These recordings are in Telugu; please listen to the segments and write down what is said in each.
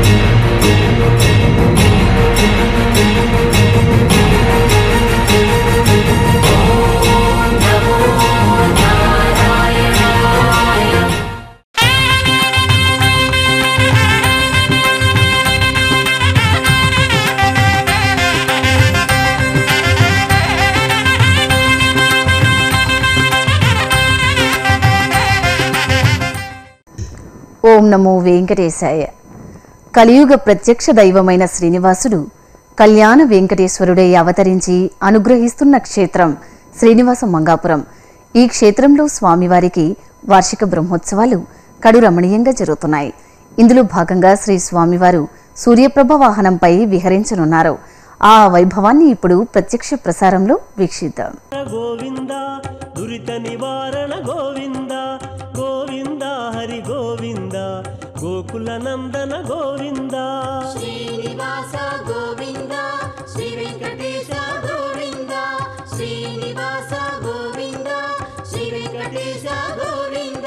ఓం నమో వెంకటేశాయ కలియుగ ప్రత్యక్ష దైవమైన శ్రీనివాసుడు కళ్యాణ వెంకటేశ్వరుడై అవతరించి అనుగ్రహిస్తున్న క్షేత్రం శ్రీనివాస మంగాపురం ఈ క్షేత్రంలో స్వామివారికి వార్షిక బ్రహ్మోత్సవాలు కడు రమణీయంగా జరుగుతున్నాయి ఇందులో భాగంగా శ్రీ స్వామివారు సూర్యప్రభ వాహనంపై విహరించనున్నారు ఆ వైభవాన్ని ఇప్పుడు ప్రత్యక్ష ప్రసారంలో వీక్షిద్దాం గోవింద దురిత నివారణ గోవింద గోవింద హరి గోవింద గోకుల నందన గోవింద శ్రీనివాస గోవింద శ్రీ వెంకటేశ గోవింద శ్రీనివాస గోవింద శ్రీ వెంకటేశ గోవింద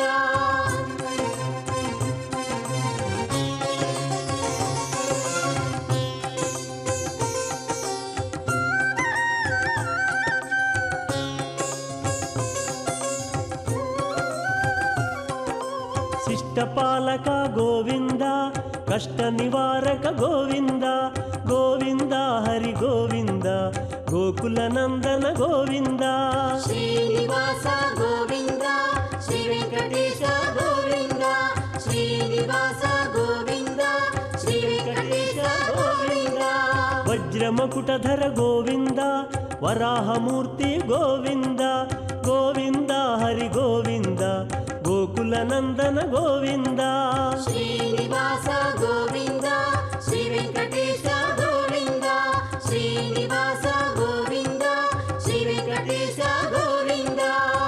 శిష్టపాలక గోవింద కష్ట నివారక గోవింద గోవింద హరి గోవింద గోకుల నందన గోవింద శ్రీనివాస గోవింద శ్రీ వెంకటేశ గోవింద శ్రీనివాస గోవింద శ్రీ వెంకటేశ గోవింద వజ్రమకుటధర గోవింద వరాహమూర్తి గోవింద గోవింద హరి గోవింద గోకుల నందన గోవింద శ్రీనివాస గోవింద శ్రీ వెంకటేశ గోవింద శ్రీనివాస గోవింద శ్రీ వెంకటేశ గోవింద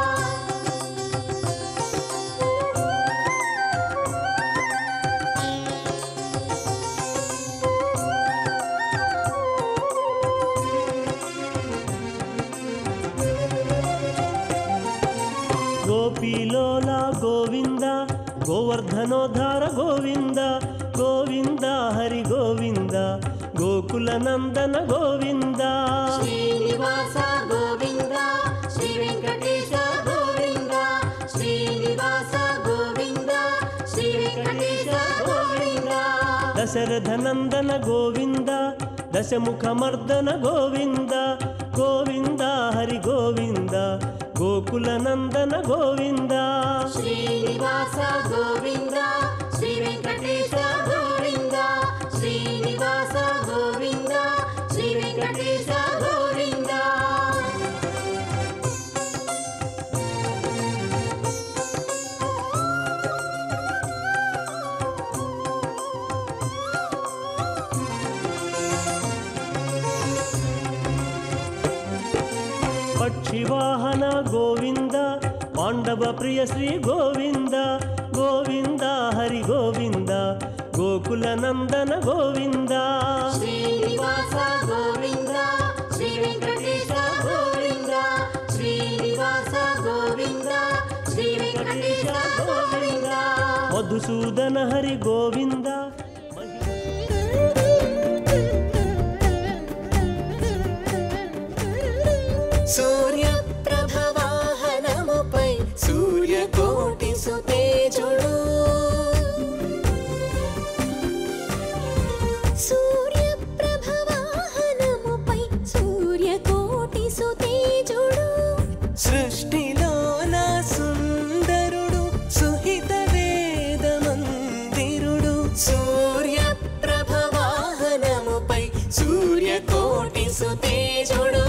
గోపీలోల గోవింద గోవర్ధనోద్ధార గోవింద గోవింద హరి గోవింద గోకుల నందన గోవింద శ్రీనివాస గోవింద శ్రీ వెంకటేశ గోవింద శ్రీనివాస గోవింద శ్రీ వెంకటేశ గోవింద దశరథ నందన గోవింద దశముఖమర్దన గోవింద గోవింద హరి గోవింద గోకుల నందన గోవింద శ్రీనివాస గోవింద శ్రీ వెంకటేశ గోవింద శ్రీనివాస గోవింద శ్రీ వెంకటేశ గోవింద పక్షివాహన గోవింద పాండవ ప్రియ శ్రీ గోవింద గోవింద హరి గోవింద గోకుల నందన గోవింద శ్రీనివాస గోవింద శ్రీ వెంకటేశ గోవింద శ్రీనివాస గోవింద శ్రీ వెంకటేశ గోవింద మధుసూదన హరి గోవింద సూర్యప్రభవాహనముపై సూర్యకోటి సుతేజుడు సూర్యప్రభవాహనముపై సూర్యకోటి సుతేజుడు సృష్టిలోన సుందరుడు సుహిత వేద మందిరుడు సూర్యప్రభవాహనముపై సూర్యకోటి సుతేజుడు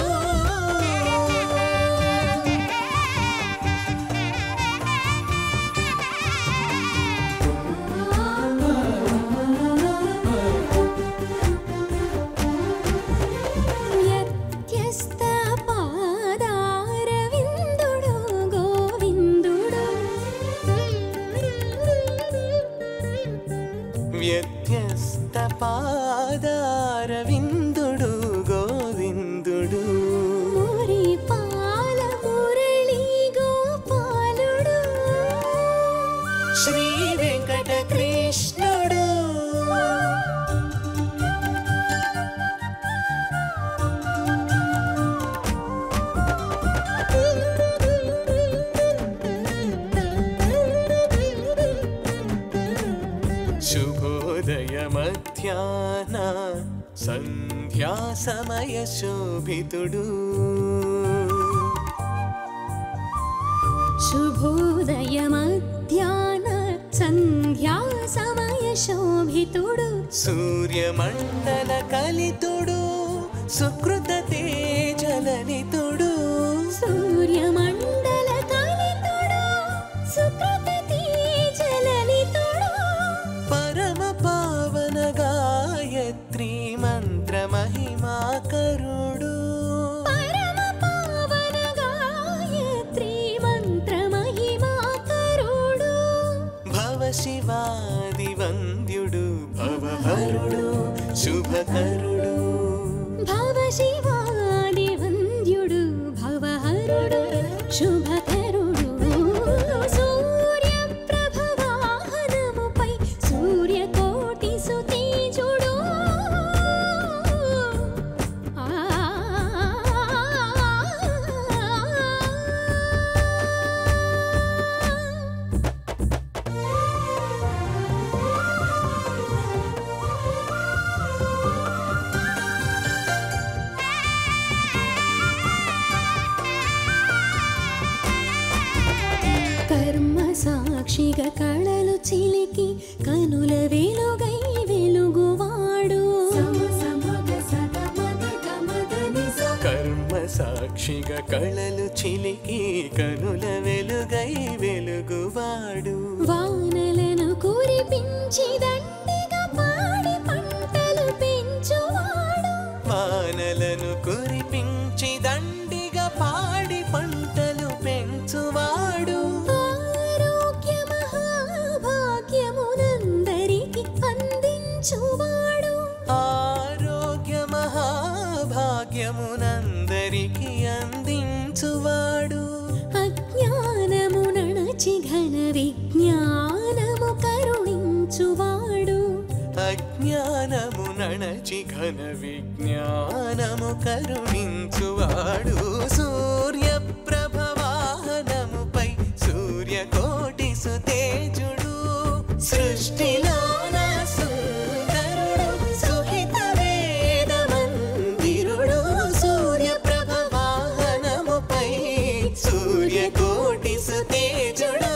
వ్యత్యస్త పాదారవిందుడు గోవిందుడు వ్యత్యస్త పాదారవిందుడు గోవిందుడు మురి పాల మురళి గోపాలుడు శ్రీ వెంకట కృష్ణుడు మధ్యాహ్న సంధ్యా సమయ శోభితుడు శుభోదయ మధ్యాహ్న సంధ్యా సమయ శోభితుడు సూర్యమండల కలితుడు సుకృత తేజలనితుడు సూర్యమండల కలితుడు సుకృత తేజలలితుడు పరమ పావన గాయత్రి మంత్ర మహిమాకరుడు పరమ పావన గాయత్రి మంత్ర మహిమాకరుడు భవ శివాది వంద్యుడు భవహరుడు శుభకరుడు భవ శివాది వంద్యుడు భవహరుడు శుభకరుడు సూర్య ప్రభవాహనముపై సూర్యకోటి సుతేజుడు ఆ కర్మ సాక్షిగా కళలు చిలికి కనుల వెలుగై వెలుగువాడు కర్మ సాక్షిగా కళలు చిలికి కనుల వెలుగై వెలుగువాడు వానలను కురిపించి దండిగా పాడి పంటలు పెంచువాడు వానలను కురిపించి దండిగా పాడి పంటలు పెంచువాడు ఆరోగ్య మహాభాగ్యమునందరికి అందించువాడు ఆరోగ్య మహాభాగ్యమునందరికి అందించువాడు అజ్ఞానము నణచి ఘన విజ్ఞానము కరుణించువాడు అజ్ఞానము నణచి ఘన విజ్ఞానము కరుణించువాడు సూర్య ప్రభవాహనముపై సూర్యకోటి సుతేజుడు సృష్టిలోన సుందరుడు సుహిత వేద మందిరుడు సూర్య ప్రభవాహనముపై సూర్యకోటి సుతేజుడు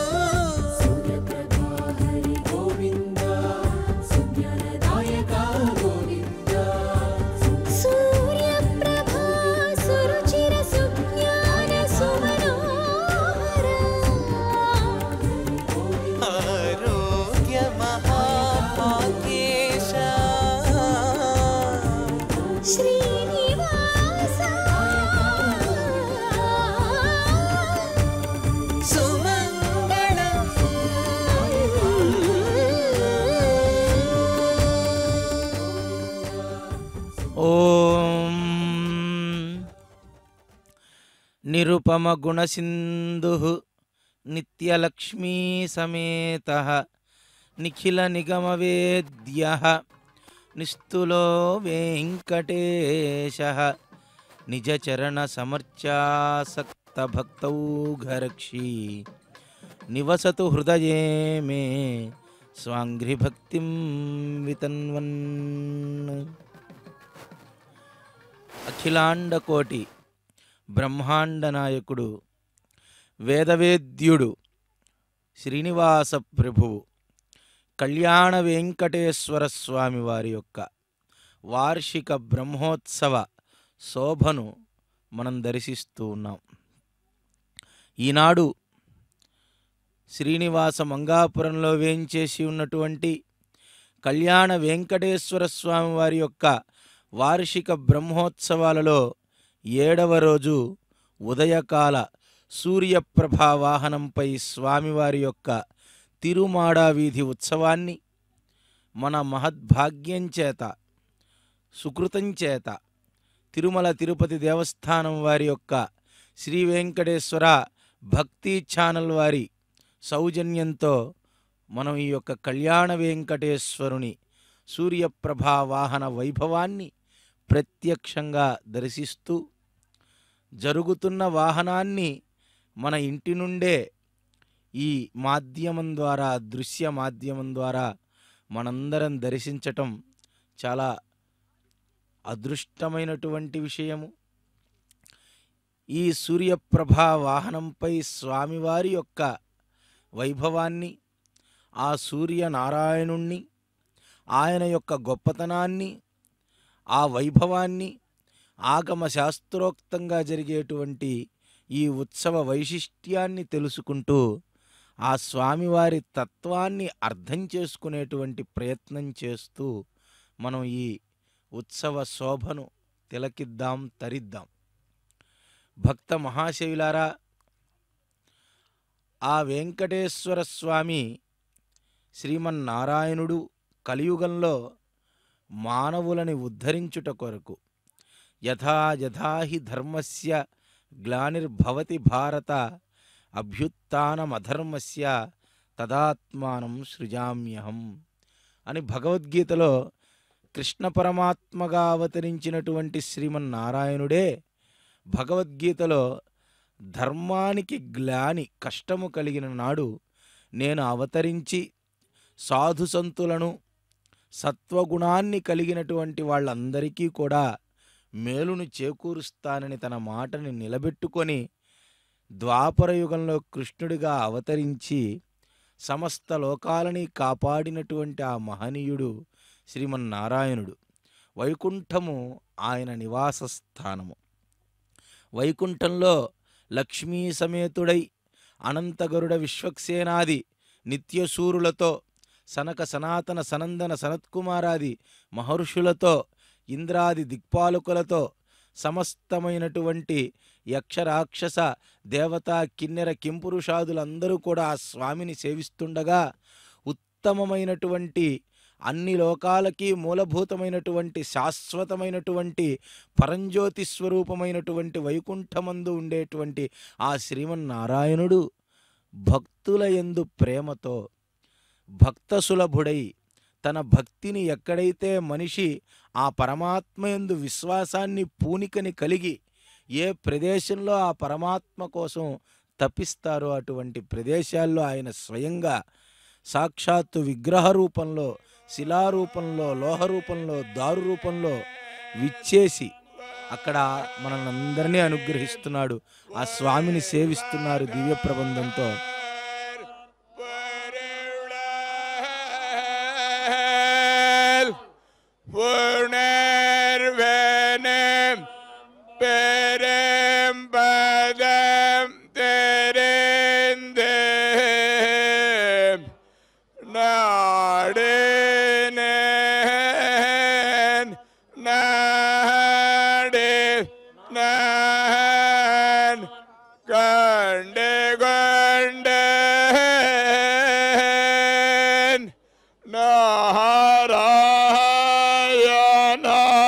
సూర్యప్రభా సురుచిర సుజ్ఞాన సుమనోహర ఆరోగ్య మహాభాగ్యేశ శ్రీనివాస సుమంగళం ఓం నిరుపమగుణసింధు నిత్యలక్ష్మీ సమేత నిఖిల నిగమవేద్య నిస్తులో వెంకటేశ నిజచరణ సమర్చాసక్త భక్తౌఘరక్షీ నివసతు హృదయే మే స్వాంఘ్రిభక్తిం వితన్వన్ అఖిలాండకోటి బ్రహ్మాండ నాయకుడు వేదవేద్యుడు శ్రీనివాస ప్రభువు కళ్యాణ వెంకటేశ్వర స్వామి వారి యొక్క వార్షిక బ్రహ్మోత్సవ శోభను మనం దర్శిస్తూ ఉన్నాం ఈనాడు శ్రీనివాస మంగాపురంలో వేంచేసి ఉన్నటువంటి కళ్యాణ వెంకటేశ్వర స్వామి వారి యొక్క వార్షిక బ్రహ్మోత్సవాలలో ఏడవ రోజు ఉదయకాల సూర్యప్రభా వాహనంపై స్వామివారి యొక్క తిరుమాడా వీధి ఉత్సవాన్ని మన మహద్భాగ్యం చేత సుకృతం చేత తిరుమల తిరుపతి దేవస్థానం వారి యొక్క శ్రీ వెంకటేశ్వర భక్తి ఛానల్ వారి సౌజన్యంతో మనం ఈ యొక్క కళ్యాణ వెంకటేశ్వరుని సూర్యప్రభా వాహన వైభవాన్ని ప్రత్యక్షంగా దర్శిస్తూ జరుగుతున్న వాహనాన్ని మన ఇంటి నుండే ఈ మాధ్యమం ద్వారా దృశ్య మాధ్యమం ద్వారా మనందరం దర్శించటం చాలా అదృష్టమైనటువంటి విషయము ఈ సూర్యప్రభా వాహనంపై స్వామివారి యొక్క వైభవాన్ని ఆ సూర్యనారాయణుణ్ణి ఆయన యొక్క గొప్పతనాన్ని ఆ వైభవాన్ని ఆగమ శాస్త్రోక్తంగా జరిగేటువంటి ఈ ఉత్సవ వైశిష్ట్యాన్ని తెలుసుకుంటూ ఆ స్వామివారి తత్వాన్ని అర్థం చేసుకునేటువంటి ప్రయత్నం చేస్తూ మనం ఈ ఉత్సవ శోభను తిలకిద్దాం తరిద్దాం భక్త మహాశైలారా ఆ వెంకటేశ్వర స్వామి శ్రీమన్నారాయణుడు కలియుగంలో మానవులని ఉద్ధరించుట కొరకు యథా యథాహి ధర్మస్య గ్లానిర్భవతి భారత అభ్యుత్నమధర్మస్య తదాత్మానం సృజామ్యహం అని భగవద్గీతలో కృష్ణ పరమాత్మగా అవతరించినటువంటి శ్రీమన్నారాయణుడే భగవద్గీతలో ధర్మానికి గ్లాని కష్టము కలిగిన నాడు నేను అవతరించి సాధు సంతులను సత్వగుణాన్ని కలిగినటువంటి వాళ్ళందరికీ కూడా మేలును చేకూరుస్తానని తన మాటని నిలబెట్టుకొని ద్వాపరయుగంలో కృష్ణుడిగా అవతరించి సమస్త లోకాలని కాపాడినటువంటి ఆ మహనీయుడు శ్రీమన్నారాయణుడు వైకుంఠము ఆయన నివాస స్థానము వైకుంఠంలో లక్ష్మీ సమేతుడై అనంతగరుడ విశ్వక్సేనాది నిత్యసూరులతో సనక సనాతన సనందన సనత్కుమారాది మహర్షులతో ఇంద్రాది దిక్పాలకులతో సమస్తమైనటువంటి యక్ష రాక్షస దేవతా కిన్నెర కింపురుషాదులందరూ కూడా ఆ స్వామిని సేవిస్తుండగా ఉత్తమమైనటువంటి అన్ని లోకాలకి మూలభూతమైనటువంటి శాశ్వతమైనటువంటి పరంజ్యోతి స్వరూపమైనటువంటి వైకుంఠమందు ఉండేటువంటి ఆ శ్రీమన్నారాయణుడు భక్తుల యందు ప్రేమతో భక్త సులభుడై తన భక్తిని ఎక్కడైతే మనిషి ఆ పరమాత్మయందు విశ్వాసాన్ని పూనికని కలిగి ఏ ప్రదేశంలో ఆ పరమాత్మ కోసం తప్పిస్తారో అటువంటి ప్రదేశాల్లో ఆయన స్వయంగా సాక్షాత్తు విగ్రహ రూపంలో శిలారూపంలో లోహ రూపంలో దారు రూపంలో విచ్చేసి అక్కడ మనల్ని అందరినీ అనుగ్రహిస్తున్నాడు ఆ స్వామిని సేవిస్తున్నారు దివ్య ప్రబంధంతో உணர்வனம் பெரும்பதம் தெரிந்து நாடுனேன் நாடு நான் கண்டு கொண்டேன் நாராயண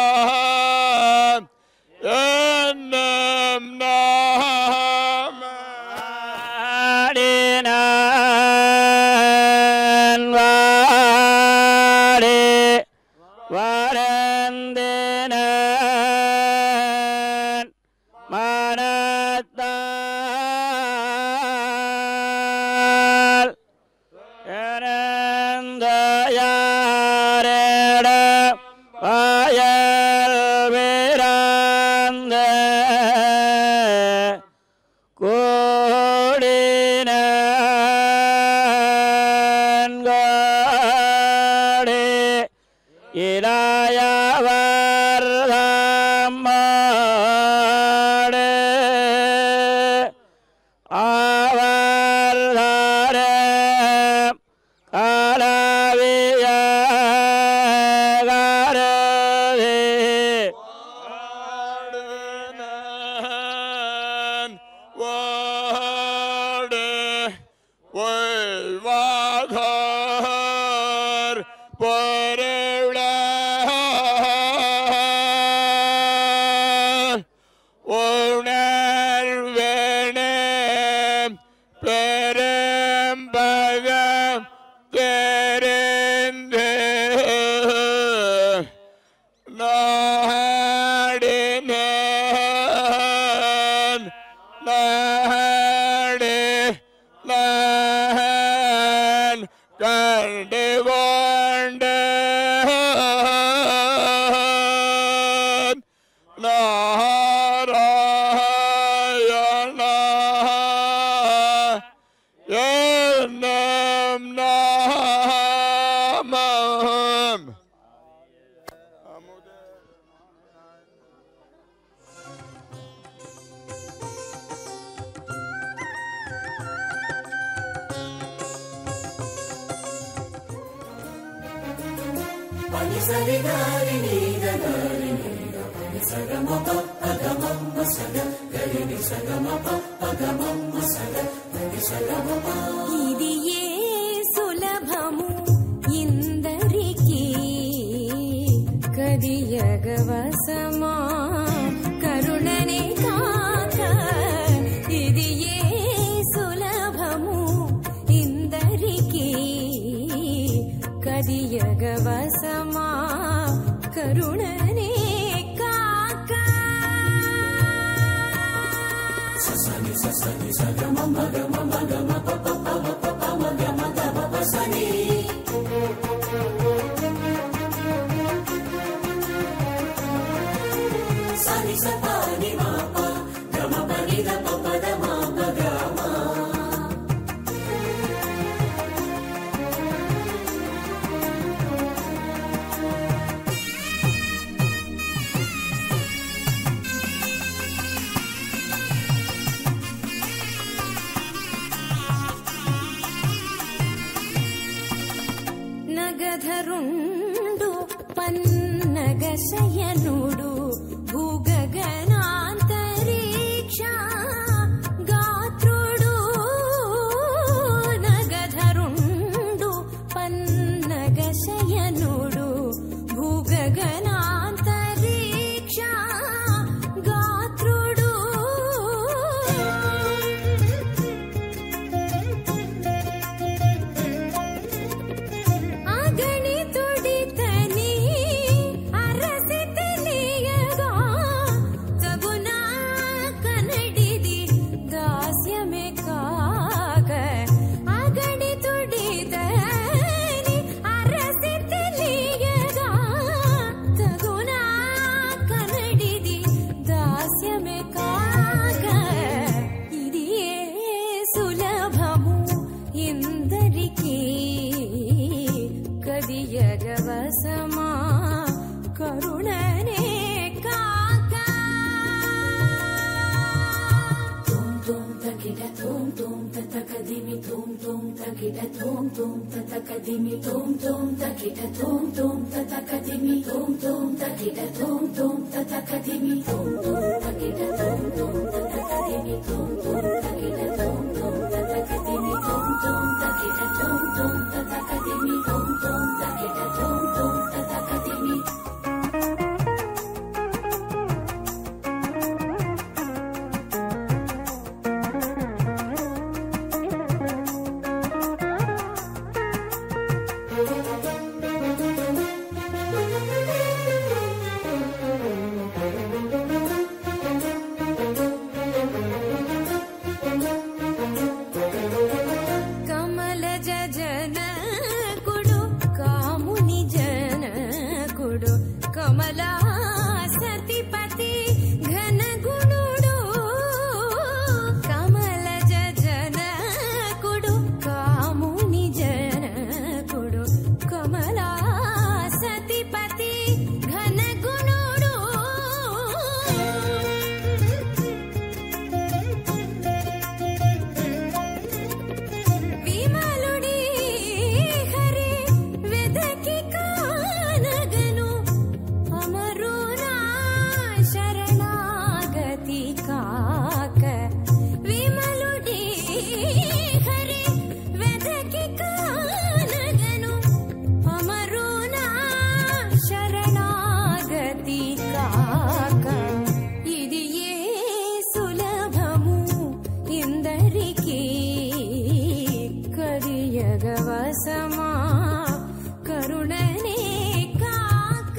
என்னும் நாமடினான் வாடே வரந்தேனான் மனத்தால் யாரேட வாயல் வீராந்த கோடினே இராயவர்தம்மாடே ஆவர்தாரே காலவியகாரதே வாடு ஒய்வாகார் பொருளார் ఇది ఏ సులభము ఇందరికీ కదియగవసమా కరుణనే కాక ఇది ఏ సులభము ఇందరికీ కదియగవసమా కరుణనే కాక నగధరుండు పన్నగశయనుడు భూగగనాంతరీక్ష గాత్రుడు నగధరుండు పన్నగశయనుడు భూగగనాంతరీక్ష గాత్రుడు అగణితుడితని అరసి తెలియగా తగునా కనడిది దాస్యమే కాక అగణితుడితని అరసి తెలియగా తగునా కనడిది దాస్యమే కాక ఇది ఏ సులభము ఇందరికీ కదియగవసమా కరుణనే కాక కమలజ జనకుడు కాముని జనకుడు కమలా సతిపతి ఘనగుణుడు కమలజ జనకుడు కాముని జనకుడు కమలా సతిపతి ఘనగుణుడు విమలుడి హరి వెదకి కానగను అమరునా శరణాగతి కాక విమలుడి హరి వెదకి కానగను అమరునా శరణాగతి కాక ఇది ఏ సులభము ఇందరికీ కరియగవసమా కరుణనే కాక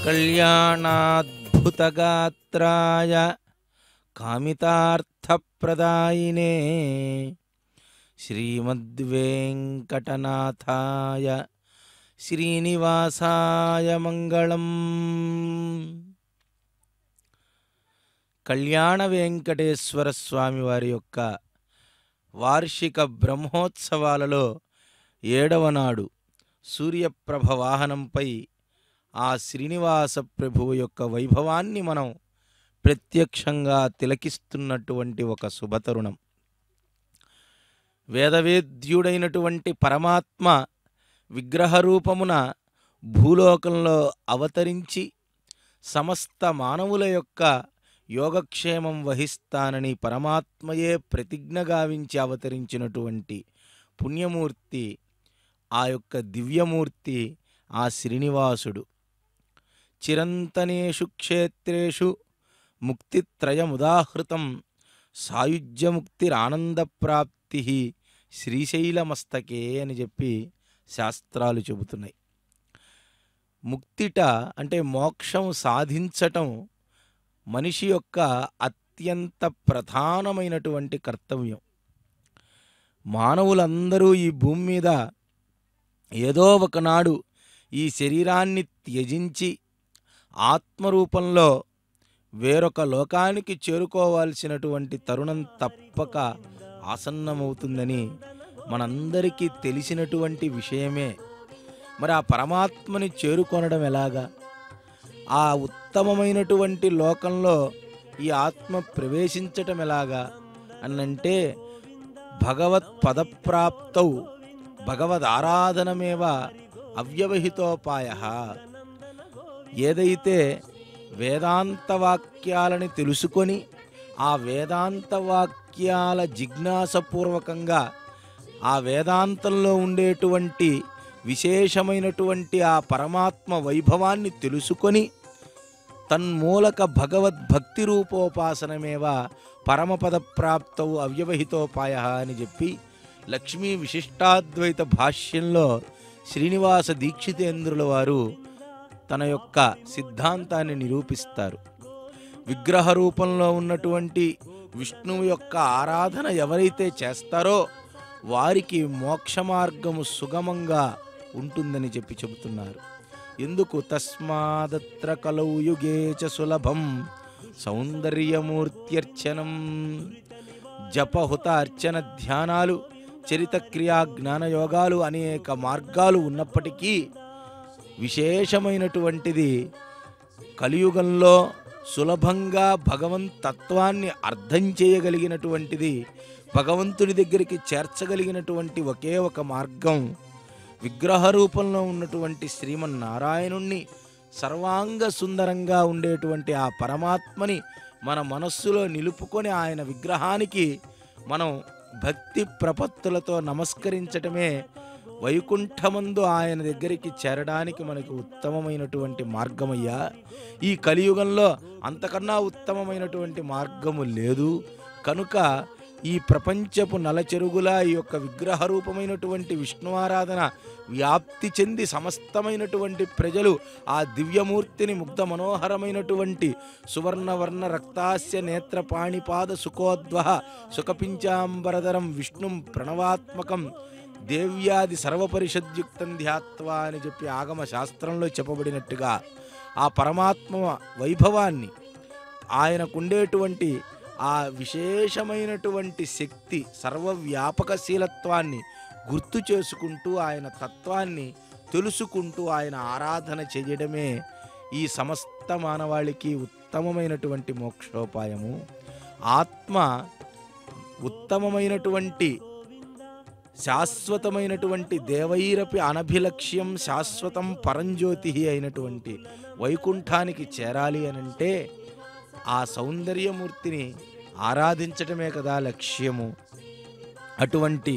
కళ్యాణాద్భుతగాత్రాయ కామితార్థప్రదాయినే శ్రీమద్వేంకటనాథాయ శ్రీనివాసాయ మంగళం కళ్యాణ వెంకటేశ్వర స్వామి వారి యొక్క వార్షిక బ్రహ్మోత్సవాలలో ఏడవ నాడు సూర్యప్రభ వాహనంపై ఆ శ్రీనివాస ప్రభువు యొక్క వైభవాన్ని మనం ప్రత్యక్షంగా తిలకిస్తున్నటువంటి ఒక శుభతరుణం వేదవేద్యుడైనటువంటి పరమాత్మ విగ్రహరూపమున భూలోకంలో అవతరించి సమస్త మానవుల యొక్క యోగక్షేమం వహిస్తానని పరమాత్మయే ప్రతిజ్ఞ గావించి అవతరించినటువంటి పుణ్యమూర్తి ఆ యొక్క దివ్యమూర్తి ఆ శ్రీనివాసుడు చిరంతనేషు క్షేత్రేషు ముక్తిత్రయముదాహృతం సాయుజ్యముక్తిరానందప్రాప్తి శ్రీశైలమస్తకే అని చెప్పి శాస్త్రాలు చెబుతున్నాయి ముక్తిట అంటే మోక్షం సాధించటం మనిషి యొక్క అత్యంత ప్రధానమైనటువంటి కర్తవ్యం మానవులందరూ ఈ భూమి మీద ఏదో ఒకనాడు ఈ శరీరాన్ని త్యజించి ఆత్మరూపంలో వేరొక లోకానికి చేరుకోవాల్సినటువంటి తరుణం తప్పక ఆసన్నమవుతుందని మనందరికీ తెలిసినటువంటి విషయమే మరి ఆ పరమాత్మని చేరుకొనడం ఎలాగా ఆ ఉత్తమమైనటువంటి లోకంలో ఈ ఆత్మ ప్రవేశించటం ఎలాగా అనంటే భగవత్ పదప్రాప్తౌ భగవద్ ఆరాధనమేవ అవ్యవహితోపాయ ఏదైతే వేదాంత వాక్యాలని తెలుసుకొని ఆ వేదాంత వాక్యాల జిజ్ఞాసపూర్వకంగా ఆ వేదాంతంలో ఉండేటువంటి విశేషమైనటువంటి ఆ పరమాత్మ వైభవాన్ని తెలుసుకొని తన్మూలక భగవద్భక్తి రూపోపాసనమేవ పరమపద ప్రాప్తవు అవ్యవహితోపాయ అని చెప్పి లక్ష్మీ విశిష్టాద్వైత భాష్యంలో శ్రీనివాస దీక్షితేంద్రుల వారు తన యొక్క సిద్ధాంతాన్ని నిరూపిస్తారు విగ్రహ రూపంలో ఉన్నటువంటి విష్ణువు యొక్క ఆరాధన ఎవరైతే చేస్తారో వారికి మోక్ష మార్గము సుగమంగా ఉంటుందని చెప్పి చెబుతున్నారు ఎందుకు తస్మాదత్ర కలౌ యుగే చ సులభం సౌందర్యమూర్త్యర్చనం జపహుత అర్చన ధ్యానాలు చరిత క్రియా జ్ఞానయోగాలు అనేక మార్గాలు ఉన్నప్పటికీ విశేషమైనటువంటిది కలియుగంలో సులభంగా భగవంత్ తత్వాన్ని అర్థం చేయగలిగినటువంటిది భగవంతుని దగ్గరికి చేర్చగలిగినటువంటి ఒకే ఒక మార్గం విగ్రహ రూపంలో ఉన్నటువంటి శ్రీమన్నారాయణుణ్ణి సర్వాంగ సుందరంగా ఉండేటువంటి ఆ పరమాత్మని మన మనస్సులో నిలుపుకొని ఆయన విగ్రహానికి మనం భక్తి ప్రపత్తులతో నమస్కరించటమే వైకుంఠమందు ఆయన దగ్గరికి చేరడానికి మనకు ఉత్తమమైనటువంటి మార్గమయ్యా ఈ కలియుగంలో అంతకన్నా ఉత్తమమైనటువంటి మార్గము లేదు కనుక ఈ ప్రపంచపు నలచెరుగులా ఈ యొక్క విగ్రహ రూపమైనటువంటి విష్ణు ఆరాధన వ్యాప్తి చెంది సమస్తమైనటువంటి ప్రజలు ఆ దివ్యమూర్తిని ముగ్ధ మనోహరమైనటువంటి సువర్ణవర్ణ రక్తాస్య నేత్ర పాణిపాద సుఖోద్వహ సుఖపించాంబరధరం విష్ణుం ప్రణవాత్మకం దేవ్యాది సర్వపరిషద్యుక్తం ధ్యాత్వా అని చెప్పి ఆగమ శాస్త్రంలో చెప్పబడినట్టుగా ఆ పరమాత్మ వైభవాన్ని ఆయనకుండేటువంటి ఆ విశేషమైనటువంటి శక్తి సర్వవ్యాపకశీలత్వాన్ని గుర్తు చేసుకుంటూ ఆయన తత్వాన్ని తెలుసుకుంటూ ఆయన ఆరాధన చేయడమే ఈ సమస్త మానవాళికి ఉత్తమమైనటువంటి మోక్షోపాయము ఆత్మ ఉత్తమమైనటువంటి శాశ్వతమైనటువంటి దేవైరపి అనభిలక్ష్యం శాశ్వతం పరంజ్యోతి అయినటువంటి వైకుంఠానికి చేరాలి అనంటే ఆ సౌందర్యమూర్తిని ఆరాధించటమే కదా లక్ష్యము అటువంటి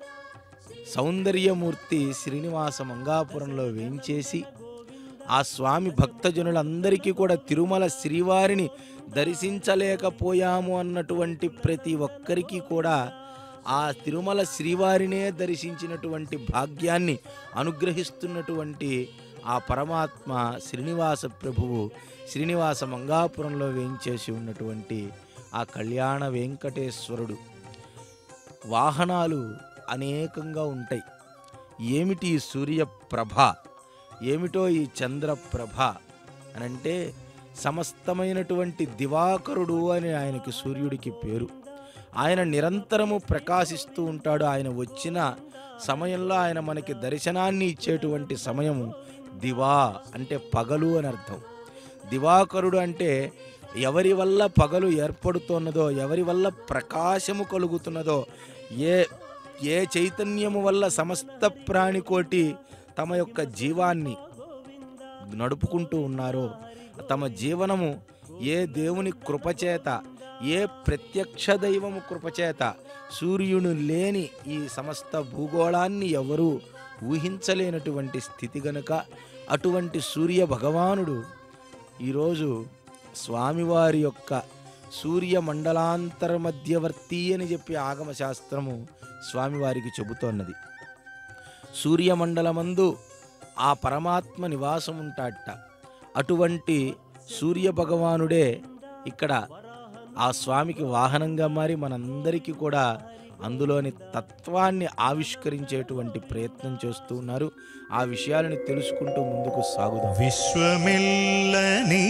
సౌందర్యమూర్తి శ్రీనివాస మంగాపురంలో వేయించేసి ఆ స్వామి భక్తజనులందరికీ కూడా తిరుమల శ్రీవారిని దర్శించలేకపోయాము అన్నటువంటి ప్రతి ఒక్కరికి కూడా ఆ తిరుమల శ్రీవారినే దర్శించినటువంటి భాగ్యాన్ని అనుగ్రహిస్తున్నటువంటి ఆ పరమాత్మ శ్రీనివాస ప్రభువు శ్రీనివాస మంగాపురంలో వేయించేసి ఉన్నటువంటి ఆ కళ్యాణ వెంకటేశ్వరుడు వాహనాలు అనేకంగా ఉంటాయి ఏమిటి ఈ సూర్యప్రభ ఏమిటో ఈ చంద్రప్రభ అని అంటే సమస్తమైనటువంటి దివాకరుడు అని ఆయనకి సూర్యుడికి పేరు ఆయన నిరంతరము ప్రకాశిస్తూ ఉంటాడు ఆయన వచ్చిన సమయంలో ఆయన మనకి దర్శనాన్ని ఇచ్చేటువంటి సమయము దివా అంటే పగలు అని అర్థం దివాకరుడు అంటే ఎవరి వల్ల పగలు ఏర్పడుతున్నదో ఎవరి వల్ల ప్రకాశము కలుగుతున్నదో ఏ ఏ చైతన్యము వల్ల సమస్త ప్రాణికోటి తమ యొక్క జీవాన్ని నడుపుకుంటూ ఉన్నారో తమ జీవనము ఏ దేవుని కృపచేత ఏ ప్రత్యక్ష దైవము కృపచేత సూర్యుడు లేని ఈ సమస్త భూగోళాన్ని ఎవరూ ఊహించలేనటువంటి స్థితి గనుక అటువంటి సూర్య భగవానుడు ఈరోజు స్వామివారి యొక్క సూర్య మండలాంతర మధ్యవర్తి అని చెప్పి ఆగమ శాస్త్రము స్వామివారికి చెబుతోన్నది సూర్యమండలమందు ఆ పరమాత్మ నివాసం ఉంటాడట అటువంటి సూర్య భగవానుడే ఇక్కడ ఆ స్వామికి వాహనంగా మారి మనందరికీ కూడా అందులోని తత్వాన్ని ఆవిష్కరించేటువంటి ప్రయత్నం చేస్తూ ఉన్నారు ఆ విషయాలని తెలుసుకుంటూ ముందుకు సాగుదాం విశ్వమిల్లని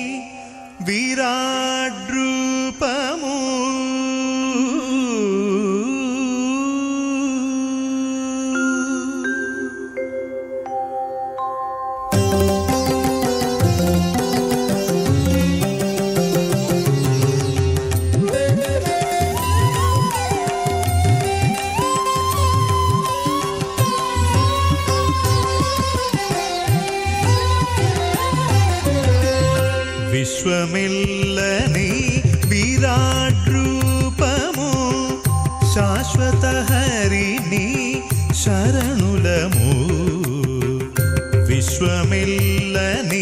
విరాడ్రూపము విశ్వమిల్లని విరాడ్రూపము శాశ్వత హరిని శరణులము విశ్వమిల్లని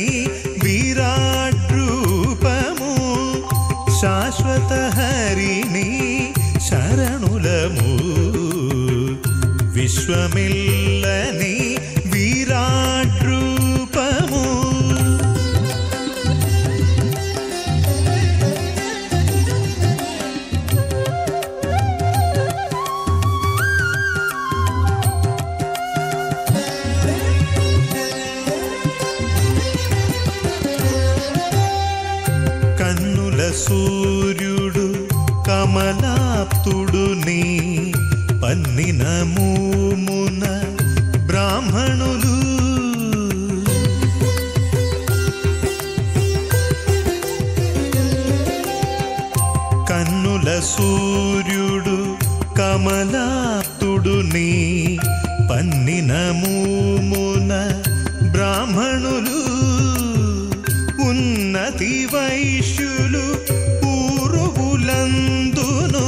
విరాడ్రూపము శాశ్వత హరిని శరణులము విశ్వమిల్లని విరాడ్రూపము కన్నుల సూర్యుడు కమలాప్తుడు నీ పన్నిన మూమున బ్రాహ్మణులు కన్నుల సూర్యుడు కమలాప్తుడు నీ పన్నిన మూమున బ్రాహ్మణులు ఉన్నతి వైశ్యులు ఊరువులందును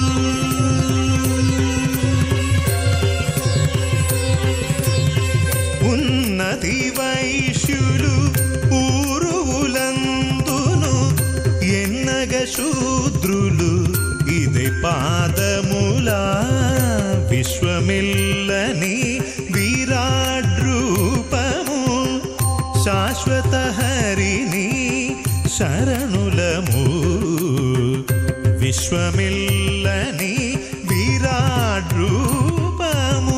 ఉన్నతి వైశ్యులు ఊరువులందును ఎన్నగ శూద్రులు ఇది పాదములా విశ్వమిల్లని విరాడ్రూపము శాశ్వత హరిని శరణులము విశ్వమిల్లని విరాడ్రూపము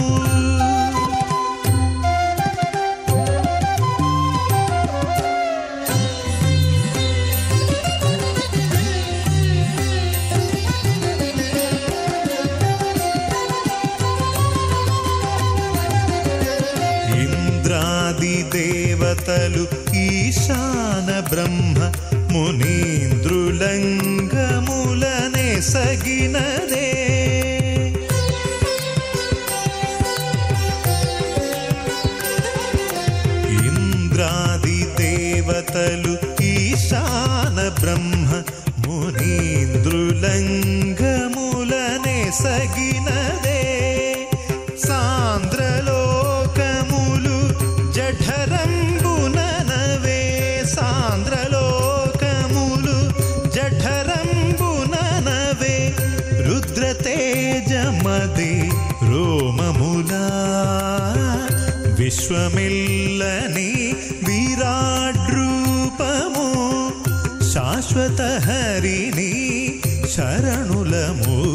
ఇంద్రాది దేవతలు ఈశాన బ్రహ్మ మునీంద్రులంగములనే సగినదే ఇంద్రాది దేవతలు ఈశాన బ్రహ్మ మునీంద్రులంగములనే సగినదే సాంద్రలోకములు జఠరంబుననవే సాంద్రలోకములు జఠరంబుననవే రుద్రతేజమది రోమములా విశ్వమిల్లని శాశ్వత హరిని శరణులము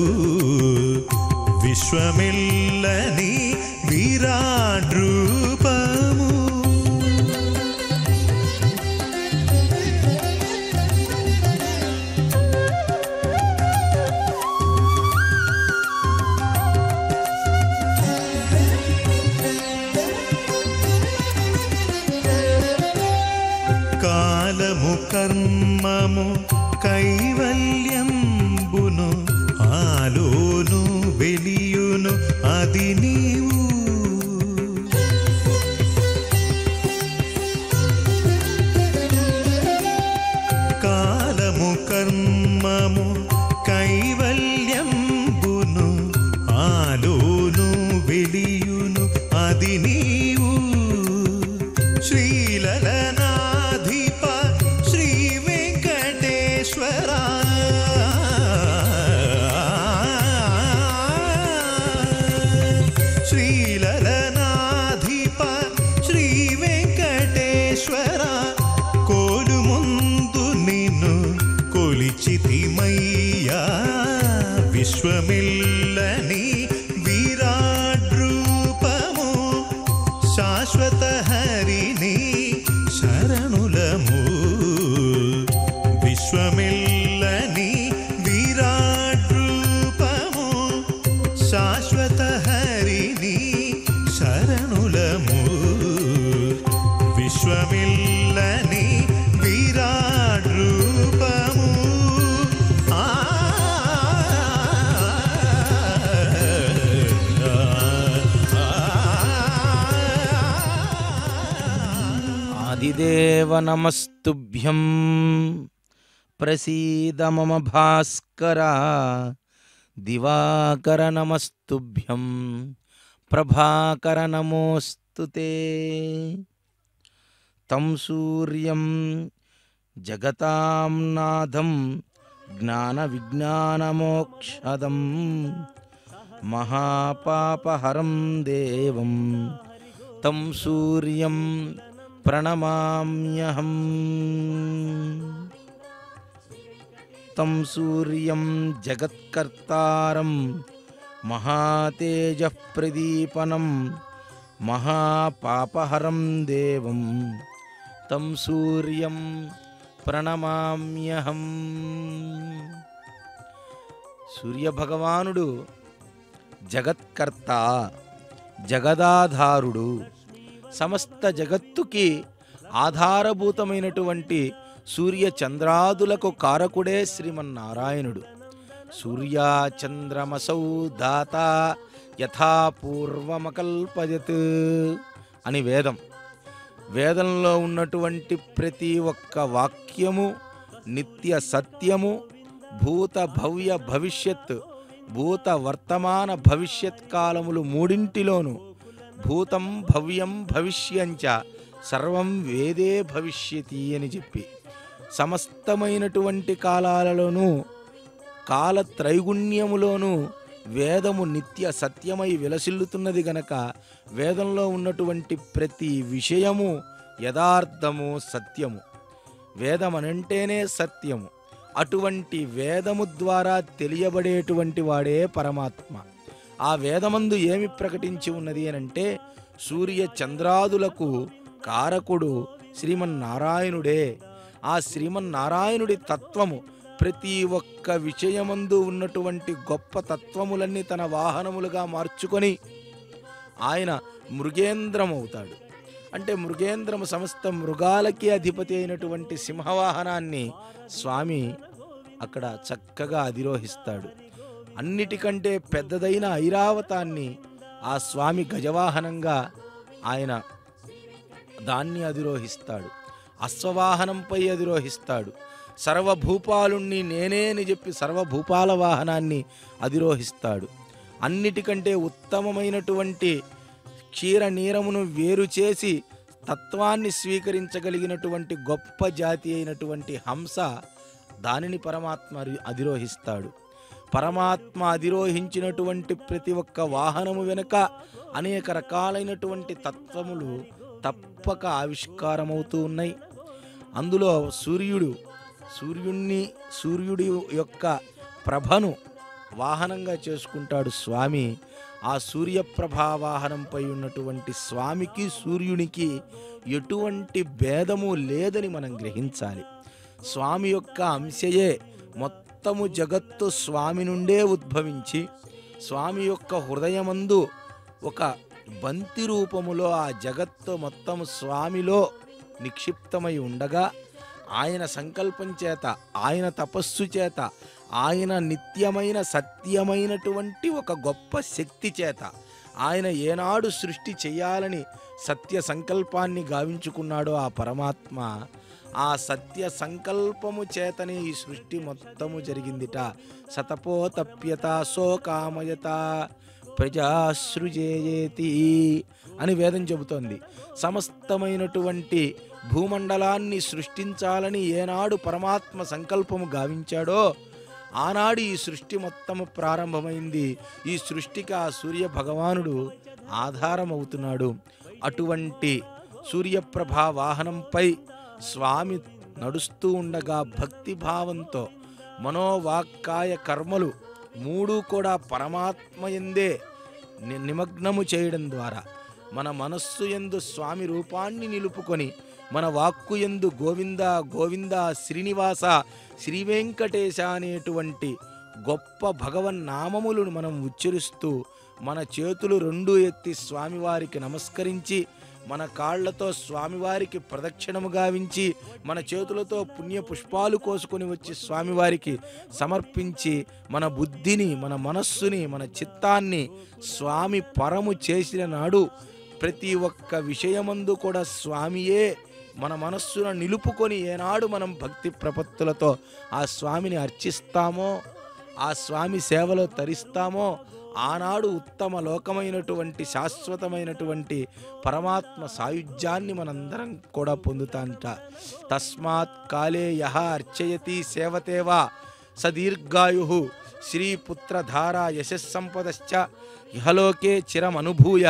విశ్వమిల్లని విరాట్ రూపము కాలము కర్మము కైవల్యంబును ఆలోను వెలియును అది నీవు కాలము కర్మము కైవల్యంబును ఆలోను వెలియును అది నీవు శ్రీలలనాధిప శ్రీ వెంకటేశ్వర శ్రీలలనాధిప శ్రీ వెంకటేశ్వర కోలు ముందు నిన్ను కొలిచితిమయ్యా విశ్వమిల్లని విరాట్ రూపము శాశ్వత హరిని శరణులము విశ్వమిల్లని విరాట్ రూపము శాశ్వత హరిని శరణులము విశ్వమిల్లని విరాట్ రూపము ఆ ఆదిదేవ నమస్తుభ్యం ప్రసీద మమ భాస్కర దివాకర నమస్తుభ్యం ప్రభాకర నమోస్తు తం సూర్యం జగతాం నాథం జ్ఞాన విజ్ఞానమోక్షదం మహాపాపహరం దేవం తం సూర్యం ప్రణమామ్యహం తం సూర్యం జగత్కర్తారం మహాతేజ ప్రదీపనం మహాపాపహరం దేవం తం సూర్యం ప్రణమామ్యహం సూర్యభగవానుడు జగత్కర్త జగదాధారుడు సమస్త జగత్తుకి ఆధారభూతమైనటువంటి సూర్య చంద్రాదులకు కారకుడే శ్రీమన్నారాయణుడు సూర్య చంద్రమసౌ దాత యథా పూర్వమకల్పయత్ అని వేదం వేదంలో ఉన్నటువంటి ప్రతి ఒక్క వాక్యము నిత్య సత్యము భూత భవ్య భవిష్యత్ భూత వర్తమాన భవిష్యత్ కాలములు మూడింటిలోనూ భూతం భవ్యం భవిష్యంచ సర్వం వేదే భవిష్యతి అని చెప్పి సమస్తమైనటువంటి కాలాలలోనూ కాలత్రైగుణ్యములోనూ వేదము నిత్య సత్యమై విలసిల్లుతున్నది గనక వేదంలో ఉన్నటువంటి ప్రతి విషయము యథార్థము సత్యము వేదమనంటేనే సత్యము అటువంటి వేదము ద్వారా తెలియబడేటువంటి వాడే పరమాత్మ ఆ వేదమందు ఏమి ప్రకటించి ఉన్నది అనంటే సూర్య చంద్రాదులకు కారకుడు శ్రీమన్నారాయణుడే ఆ శ్రీమన్నారాయణుడి తత్వము ప్రతి ఒక్క విషయమందు ఉన్నటువంటి గొప్ప తత్వములన్నీ తన వాహనములుగా మార్చుకొని ఆయన మృగేంద్రం అవుతాడు అంటే మృగేంద్రము సమస్త మృగాలకి అధిపతి అయినటువంటి సింహవాహనాన్ని స్వామి అక్కడ చక్కగా అధిరోహిస్తాడు అన్నిటికంటే పెద్దదైన ఐరావతాన్ని ఆ స్వామి గజవాహనంగా ఆయన దాన్ని అధిరోహిస్తాడు అశ్వవాహనంపై అధిరోహిస్తాడు సర్వభూపాలుణ్ణి నేనే అని చెప్పి సర్వభూపాల వాహనాన్ని అధిరోహిస్తాడు అన్నిటికంటే ఉత్తమమైనటువంటి క్షీర నీరమును వేరు చేసి తత్వాన్ని స్వీకరించగలిగినటువంటి గొప్ప జాతి అయినటువంటి హంస దానిని పరమాత్మ అరి- అధిరోహిస్తాడు పరమాత్మ అధిరోహించినటువంటి ప్రతి ఒక్క వాహనము వెనుక అనేక రకాలైనటువంటి తత్వములు తప్పక ఆవిష్కారమవుతూ ఉన్నాయి అందులో సూర్యుడు సూర్యుణ్ణి సూర్యుడి యొక్క ప్రభను వాహనంగా చేసుకుంటాడు స్వామి ఆ సూర్యప్రభా వాహనంపై ఉన్నటువంటి స్వామికి సూర్యునికి ఎటువంటి భేదము లేదని మనం గ్రహించాలి స్వామి యొక్క అంశయే మొత్తము జగత్తు స్వామి నుండే ఉద్భవించి స్వామి యొక్క హృదయమందు ఒక బంతి రూపములో ఆ జగత్తు మొత్తం స్వామిలో నిక్షిప్తమై ఉండగా ఆయన సంకల్పం చేత ఆయన తపస్సు చేత ఆయన నిత్యమైన సత్యమైనటువంటి ఒక గొప్ప శక్తి చేత ఆయన ఏనాడు సృష్టి చేయాలని సత్య సంకల్పాన్ని గావించుకున్నాడో ఆ పరమాత్మ ఆ సత్య సంకల్పము చేతనే ఈ సృష్టి మొత్తము జరిగిందిట సతపోతప్యత శోకామయత ప్రజాసృజేయేతి అని వేదం చెబుతోంది సమస్తమైనటువంటి భూమండలాన్ని సృష్టించాలని ఏనాడు పరమాత్మ సంకల్పము గావించాడో ఆనాడు ఈ సృష్టి మొత్తము ప్రారంభమైంది ఈ సృష్టికి ఆ సూర్య భగవానుడు ఆధారమవుతున్నాడు అటువంటి సూర్యప్రభా వాహనంపై స్వామి నడుస్తూ ఉండగా భక్తి భావంతో మనోవాక్కాయ కర్మలు మూడు కూడా పరమాత్మ ఎందే ని- నిమగ్నము చేయడం ద్వారా మన మనస్సు ఎందు స్వామి రూపాన్ని నిలుపుకొని మన వాక్కు ఎందు గోవింద గోవింద శ్రీనివాస శ్రీ వెంకటేశ అనేటువంటి గొప్ప భగవన్నామములను మనం ఉచ్చరిస్తూ మన చేతులు రెండు ఎత్తి స్వామివారికి నమస్కరించి మన కాళ్లతో స్వామివారికి ప్రదక్షిణము గావించి మన చేతులతో పుణ్య పుష్పాలు కోసుకొని వచ్చి స్వామివారికి సమర్పించి మన బుద్ధిని మన మనస్సుని మన చిత్తాన్ని స్వామి పరము చేసిన నాడు ప్రతి ఒక్క విషయమందు కూడా స్వామియే మన మనస్సున నిలుపుకొని ఏనాడు మనం భక్తి ప్రపత్తులతో ఆ స్వామిని అర్చిస్తామో ఆ స్వామి సేవలో తరిస్తామో ఆనాడు ఉత్తమ లోకమైనటువంటి శాశ్వతమైనటువంటి పరమాత్మ సాయుధ్యాన్ని మనందరం కూడా పొందుతాంట తస్మాత్ కాలే యహ అర్చయతి సేవతేవా సదీర్ఘాయు శ్రీపుత్రధార యశస్సంపదశ్చ ఇహలోకే చిరమనుభూయ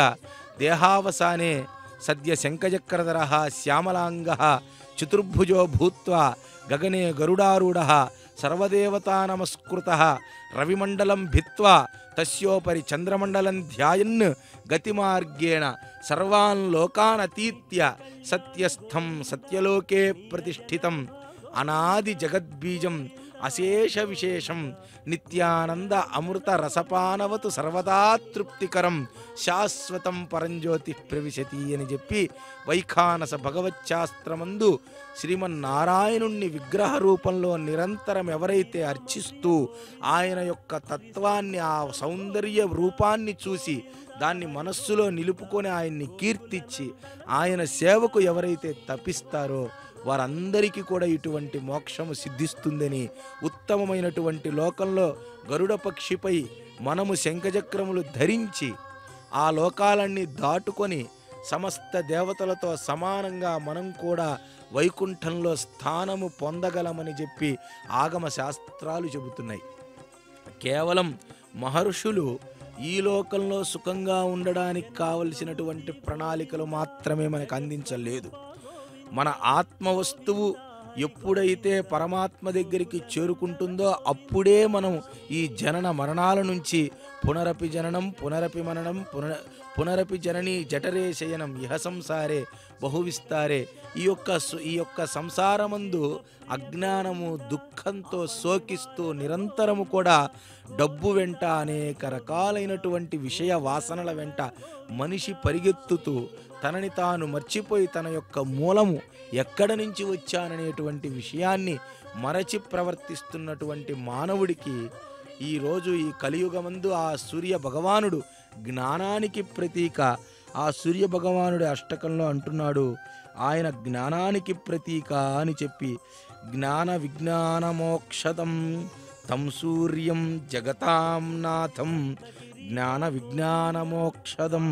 దేహావసానే సద్య శంఖచక్రధర శ్యామలాంగ చతుర్భుజో భూత్వా గగనే గరుడారూఢ సర్వదేవతా నమస్కృత రవిమండలం భిత్వా తస్యోపరి చంద్రమండలం ధ్యాయన్ గతిమార్గేణ సర్వాన్ లోకానతీత్య సత్యస్థం సత్యలోకే ప్రతిష్ఠితం అనాది జగద్బీజం అశేష విశేషం నిత్యానంద అమృత రసపానవతు సర్వదా తృప్తికరం శాశ్వతం పరంజ్యోతి ప్రవిశతి అని చెప్పి వైఖానస భగవచ్శాస్త్రమందు శ్రీమన్నారాయణుణ్ణి విగ్రహ రూపంలో నిరంతరం ఎవరైతే అర్చిస్తూ ఆయన యొక్క తత్వాన్ని ఆ సౌందర్య రూపాన్ని చూసి దాన్ని మనస్సులో నిలుపుకొని ఆయన్ని కీర్తించి ఆయన సేవకు ఎవరైతే తపిస్తారో వారందరికీ కూడా ఇటువంటి మోక్షము సిద్ధిస్తుందని ఉత్తమమైనటువంటి లోకంలో గరుడ పక్షిపై మనము శంఖచక్రములు ధరించి ఆ లోకాలన్నీ దాటుకొని సమస్త దేవతలతో సమానంగా మనం కూడా వైకుంఠంలో స్థానము పొందగలమని చెప్పి ఆగమ శాస్త్రాలు చెబుతున్నాయి కేవలం మహర్షులు ఈ లోకంలో సుఖంగా ఉండడానికి కావలసినటువంటి ప్రణాళికలు మాత్రమే మనకు అందించలేదు మన ఆత్మ వస్తువు ఎప్పుడైతే పరమాత్మ దగ్గరికి చేరుకుంటుందో అప్పుడే మనం ఈ జనన మరణాల నుంచి పునరపి జననం పునరపి మననం పునర పునరపి జనని జఠరే శయనం ఇహ సంసారే బహువిస్తారే ఈ యొక్క సు- ఈ యొక్క సంసారమందు అజ్ఞానము దుఃఖంతో శోకిస్తూ నిరంతరము కూడా డబ్బు వెంట అనేక రకాలైనటువంటి విషయ వాసనల వెంట మనిషి పరిగెత్తుతూ తనని తాను మర్చిపోయి తన యొక్క మూలము ఎక్కడ నుంచి వచ్చాననేటువంటి విషయాన్ని మరచి ప్రవర్తిస్తున్నటువంటి మానవుడికి ఈరోజు ఈ కలియుగమందు ఆ సూర్య భగవానుడు జ్ఞానానికి ప్రతీక ఆ సూర్య భగవానుడి అష్టకంలో అంటున్నాడు ఆయన జ్ఞానానికి ప్రతీక అని చెప్పి జ్ఞాన విజ్ఞానమోక్షదం తం సూర్యం జగతాం నాథం జ్ఞాన విజ్ఞానమోక్షదం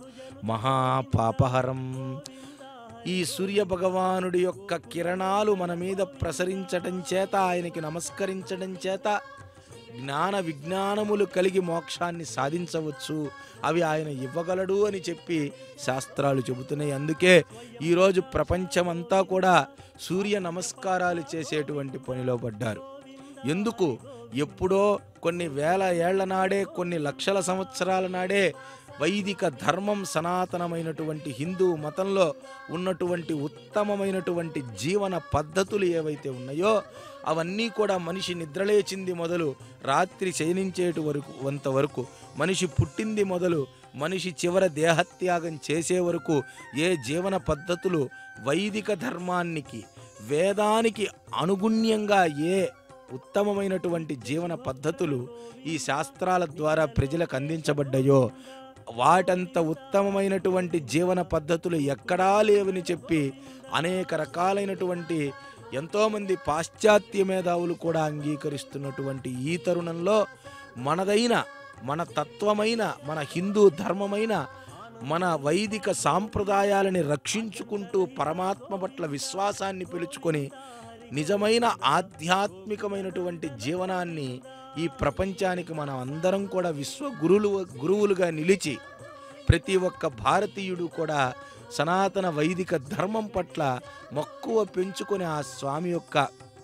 మహాపాపహరం ఈ సూర్య భగవానుడి యొక్క కిరణాలు మన మీద ప్రసరించడం చేత ఆయనకి నమస్కరించడం చేత జ్ఞాన విజ్ఞానములు కలిగి మోక్షాన్ని సాధించవచ్చు అవి ఆయన ఇవ్వగలడు అని చెప్పి శాస్త్రాలు చెబుతున్నాయి అందుకే ఈరోజు ప్రపంచమంతా కూడా సూర్య నమస్కారాలు చేసేటువంటి పనిలో పడ్డారు ఎందుకు ఎప్పుడో కొన్ని వేల ఏళ్ల నాడే కొన్ని లక్షల సంవత్సరాల నాడే వైదిక ధర్మం సనాతనమైనటువంటి హిందూ మతంలో ఉన్నటువంటి ఉత్తమమైనటువంటి జీవన పద్ధతులు ఏవైతే ఉన్నాయో అవన్నీ కూడా మనిషి నిద్రలేచింది మొదలు రాత్రి శయనించేటి వరకు వంత వరకు మనిషి పుట్టింది మొదలు మనిషి చివర దేహత్యాగం చేసే వరకు ఏ జీవన పద్ధతులు వైదిక ధర్మానికి వేదానికి అనుగుణ్యంగా ఏ ఉత్తమమైనటువంటి జీవన పద్ధతులు ఈ శాస్త్రాల ద్వారా ప్రజలకు అందించబడ్డాయో వాటంత ఉత్తమమైనటువంటి జీవన పద్ధతులు ఎక్కడా లేవని చెప్పి అనేక రకాలైనటువంటి ఎంతోమంది పాశ్చాత్య మేధావులు కూడా అంగీకరిస్తున్నటువంటి ఈ తరుణంలో మనదైన మన తత్వమైన మన హిందూ ధర్మమైన మన వైదిక సాంప్రదాయాలని రక్షించుకుంటూ పరమాత్మ పట్ల విశ్వాసాన్ని పిలుచుకొని నిజమైన ఆధ్యాత్మికమైనటువంటి జీవనాన్ని ఈ ప్రపంచానికి మనం అందరం కూడా విశ్వ గురులు గురువులుగా నిలిచి ప్రతి ఒక్క భారతీయుడు కూడా సనాతన వైదిక ధర్మం పట్ల మక్కువ పెంచుకొని ఆ స్వామి యొక్క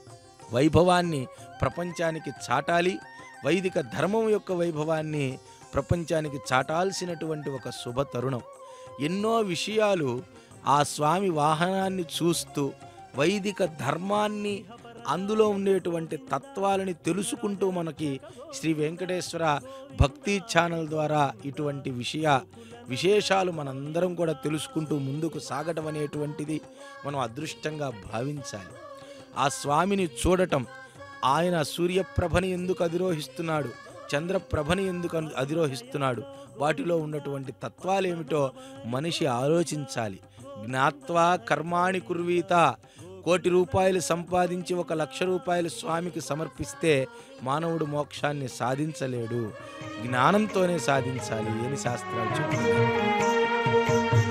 వైభవాన్ని ప్రపంచానికి చాటాలి వైదిక ధర్మం యొక్క వైభవాన్ని ప్రపంచానికి చాటాల్సినటువంటి ఒక శుభ తరుణం ఎన్నో విషయాలు ఆ స్వామి వాహనాన్ని చూస్తూ వైదిక ధర్మాన్ని అందులో ఉండేటువంటి తత్వాలని తెలుసుకుంటూ మనకి శ్రీ వెంకటేశ్వర భక్తి ఛానల్ ద్వారా ఇటువంటి విషయ విశేషాలు మనందరం కూడా తెలుసుకుంటూ ముందుకు సాగటం అనేటువంటిది మనం అదృష్టంగా భావించాలి ఆ స్వామిని చూడటం ఆయన సూర్యప్రభని ఎందుకు అధిరోహిస్తున్నాడు చంద్రప్రభని ఎందుకు అను- అధిరోహిస్తున్నాడు వాటిలో ఉన్నటువంటి తత్వాలేమిటో మనిషి ఆలోచించాలి జ్ఞాత్వా కర్మాణి కుర్వీత కోటి రూపాయలు సంపాదించి ఒక లక్ష రూపాయలు స్వామికి సమర్పిస్తే మానవుడు మోక్షాన్ని సాధించలేడు జ్ఞానంతోనే సాధించాలి అని శాస్త్రాలు చెప్తున్నాయి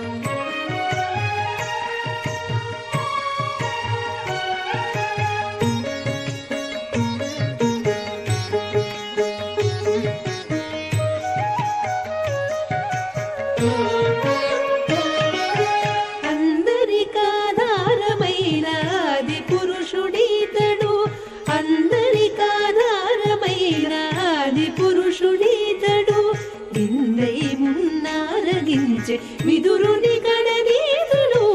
అందరికాధారమైన ఆది పురుషుడీతడు అందరికాధారమైన ఆది పురుషుడీతడు నిందై మున్నారగించే విదురుని గణనీతుడు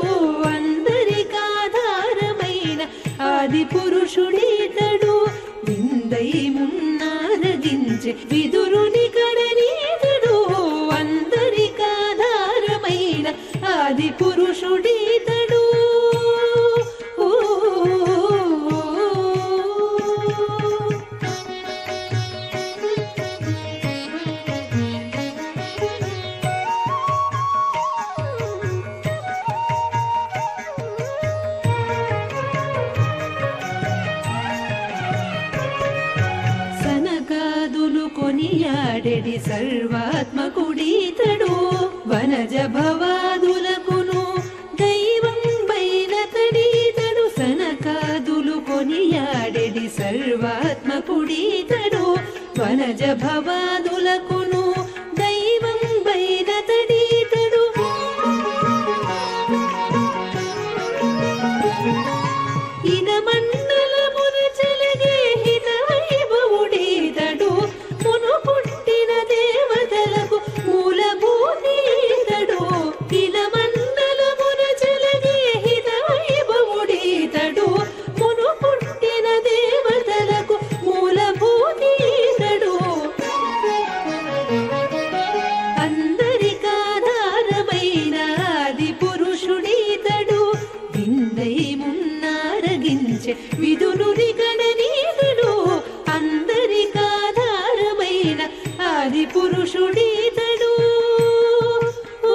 అందరికాధారమైన ఆది పురుషుడీతడు నిందై మున్నారగించే విదురుని గణనీతుడు అందరికాధారమైన ఆది పురుషుడీతడు ఓ సనకాదులు కొనియాడెడి సర్వాత్మకుడీతడు వనజ భవాదులకును దైవం బైనతడీతడు సనకాదులు కొనియాడెడి సర్వాత్మకుడీతడు వనజ భవాదులకును దైవం బైనతడీతడు ఇనమండలమున చెలగే హితవైభవుడీతడు మును పుట్టిన దేవతలకు మూలభూతీతడు ఇనమండలమున చెలగే హితవైభవుడీతడు మును పుట్టిన దేవతలకు మూలభూతీతడు అందరికాధారమైన ఆది పురుషుడీతడు విందై మున్నారగించే విధులుని గణనీయుడు అందరికాధారమైన ఆది పురుషుడీతడు ఊ.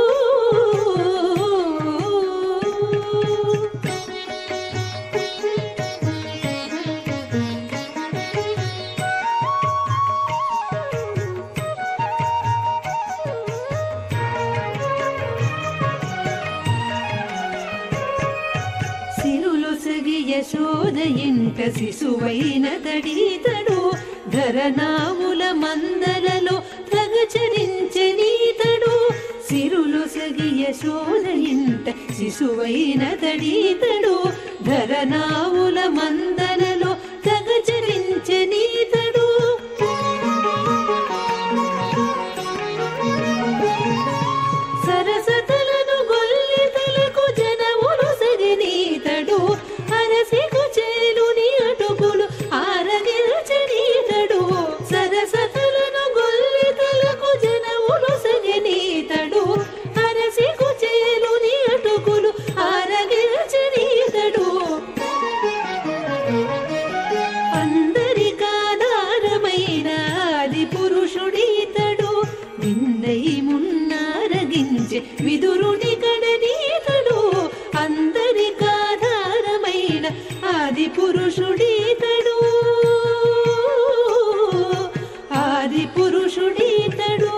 సిరులు సగి యశో యశోద ఇంట శిశువైన తడీతడు ధరనాముల మందలలో తగచరించనీతడు సిరులు సగి యశోద ఇంట శిశువైన తడీతడు ధరనాముల మందలలో తగచరించనీతడు సరసతలను గొల్లితలకు జనములు సగనీతడు అరసికు చేలుని అటుకులు ఆరగిల్చనీతడు సరసతలను గొల్లితలకు జనములు సగనీతడు అరసికు చేలుని అటుకులు ఆరగిల్చనీతడు అందరికాధారమైన ఆది పురుషుడీతడు నిన్నై మున్నారగించే విదురుని కడనీతడు అందరికాధారమైన ఆది పురుషుడీతడు ఆది పురుషుడీతడు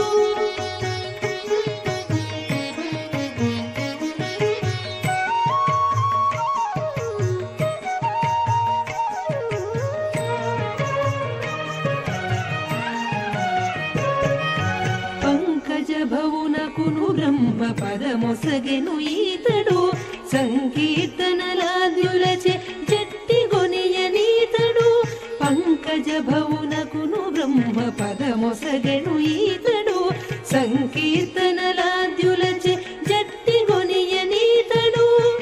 పంకజ భవునకును బ్రహ్మ పదమొసగెను ఈతడు సంకీర్తనలాద్యులచే జట్టి గొనియనీతడు పంకజ భవునకును బ్రహ్మ పదమొసగెను ఈతడు సంకీర్తనలాద్యులచే జట్టి గొనియనీతడు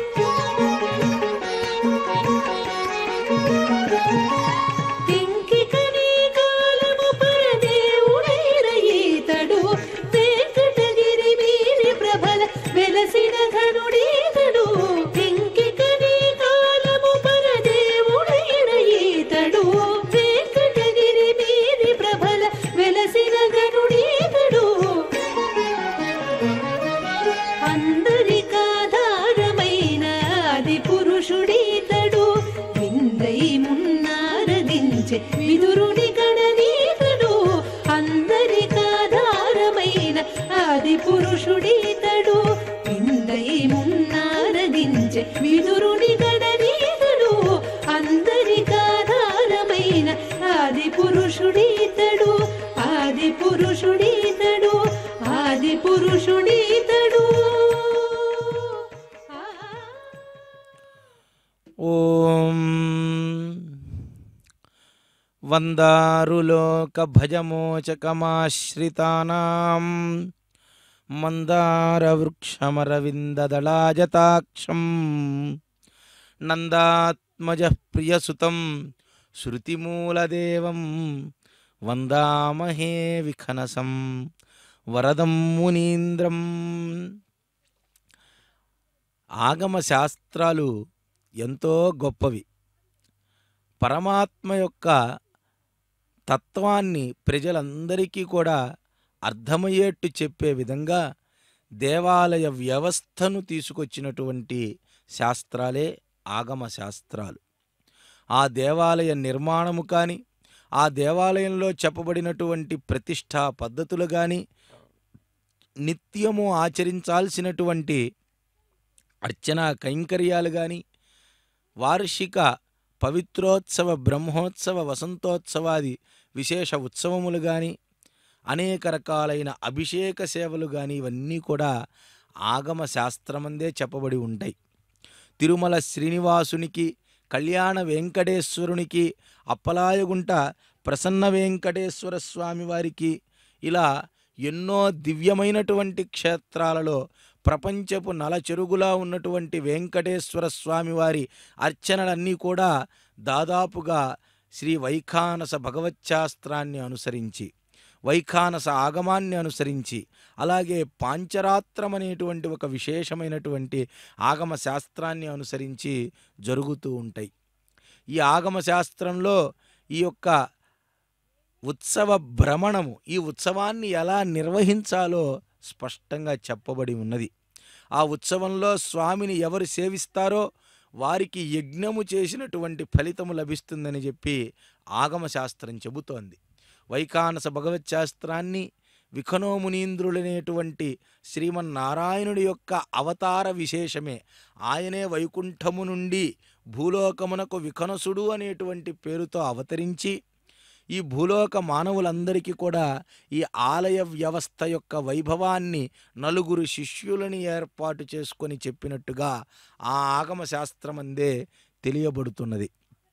ఇంకికని కాలము పరదేవుడైన ఈతడు వెంకటగిరి మీది ప్రభల వెలసిన ఘనుడీతడు ఇంకికని కాలము పరదేవుడైన ఈతడు వెంకటగిరి మీది ప్రభల వెలసిన ఘనుడీతడు అందరికాధారమైన ఆది పురుషుడీతడు విందై మున్నారదించే విదురుని గణనీతడు అందరికాధారమైన ఆది పురుషుడీతడు విందై మున్నారదించే విదురుని గణనీతడు అందరికాధారమైన ఆది పురుషుడీతడు ఆది పురుషుడీతడు ఆది పురుషుడీతడు ఆ ఓం వందారులోకభజమోచకమాశ్రితానాం మందారవృక్షమరవిందదళాజతాక్షం నందాత్మజ ప్రియసుతం శృతిమూలదేవం వందామహే విఖనసం వరదం మునీంద్రం ఆగమ శాస్త్రాలు ఎంతో గొప్పవి పరమాత్మ యొక్క తత్వాన్ని ప్రజలందరికీ కూడా అర్థమయ్యేట్టు చెప్పే విధంగా దేవాలయ వ్యవస్థను తీసుకొచ్చినటువంటి శాస్త్రాలే ఆగమ శాస్త్రాలు ఆ దేవాలయ నిర్మాణము కానీ ఆ దేవాలయంలో చెప్పబడినటువంటి ప్రతిష్టా పద్ధతులు కానీ నిత్యము ఆచరించాల్సినటువంటి అర్చనా కైంకర్యాలు కానీ వార్షిక పవిత్రోత్సవ బ్రహ్మోత్సవ వసంతోత్సవాది విశేష ఉత్సవములు కానీ అనేక రకాలైన అభిషేక సేవలు కానీ ఇవన్నీ కూడా ఆగమ శాస్త్రమందే చెప్పబడి ఉంటాయి తిరుమల శ్రీనివాసునికి కళ్యాణ వెంకటేశ్వరునికి అప్పలాయగుంట ప్రసన్న వెంకటేశ్వర స్వామి వారికి ఇలా ఎన్నో దివ్యమైనటువంటి క్షేత్రాలలో ప్రపంచపు నలచెరుగులా ఉన్నటువంటి వెంకటేశ్వర స్వామి వారి అర్చనలన్నీ కూడా దాదాపుగా శ్రీ వైఖానస భగవచ్శాస్త్రాన్ని అనుసరించి వైఖానస ఆగమాన్ని అనుసరించి అలాగే పాంచరాత్రం అనేటువంటి ఒక విశేషమైనటువంటి ఆగమ శాస్త్రాన్ని అనుసరించి జరుగుతూ ఉంటాయి ఈ ఆగమ శాస్త్రంలో ఈ యొక్క ఉత్సవ భ్రమణము ఈ ఉత్సవాన్ని ఎలా నిర్వహించాలో స్పష్టంగా చెప్పబడి ఉన్నది ఆ ఉత్సవంలో స్వామిని ఎవరు సేవిస్తారో వారికి యజ్ఞము చేసినటువంటి ఫలితము లభిస్తుందని చెప్పి ఆగమ శాస్త్రం చెబుతోంది వైఖానస భగవత్ శాస్త్రాన్ని విఖనోమునీంద్రులనేటువంటి శ్రీమన్నారాయణుడి యొక్క అవతార విశేషమే ఆయనే వైకుంఠము నుండి భూలోకమునకు వికనసుడు అనేటువంటి పేరుతో అవతరించి ఈ భూలోక మానవులందరికీ కూడా ఈ ఆలయ వ్యవస్థ యొక్క వైభవాన్ని నలుగురు శిష్యులని ఏర్పాటు చేసుకొని చెప్పినట్టుగా ఆ ఆగమ శాస్త్రమందే తెలియబడుతున్నది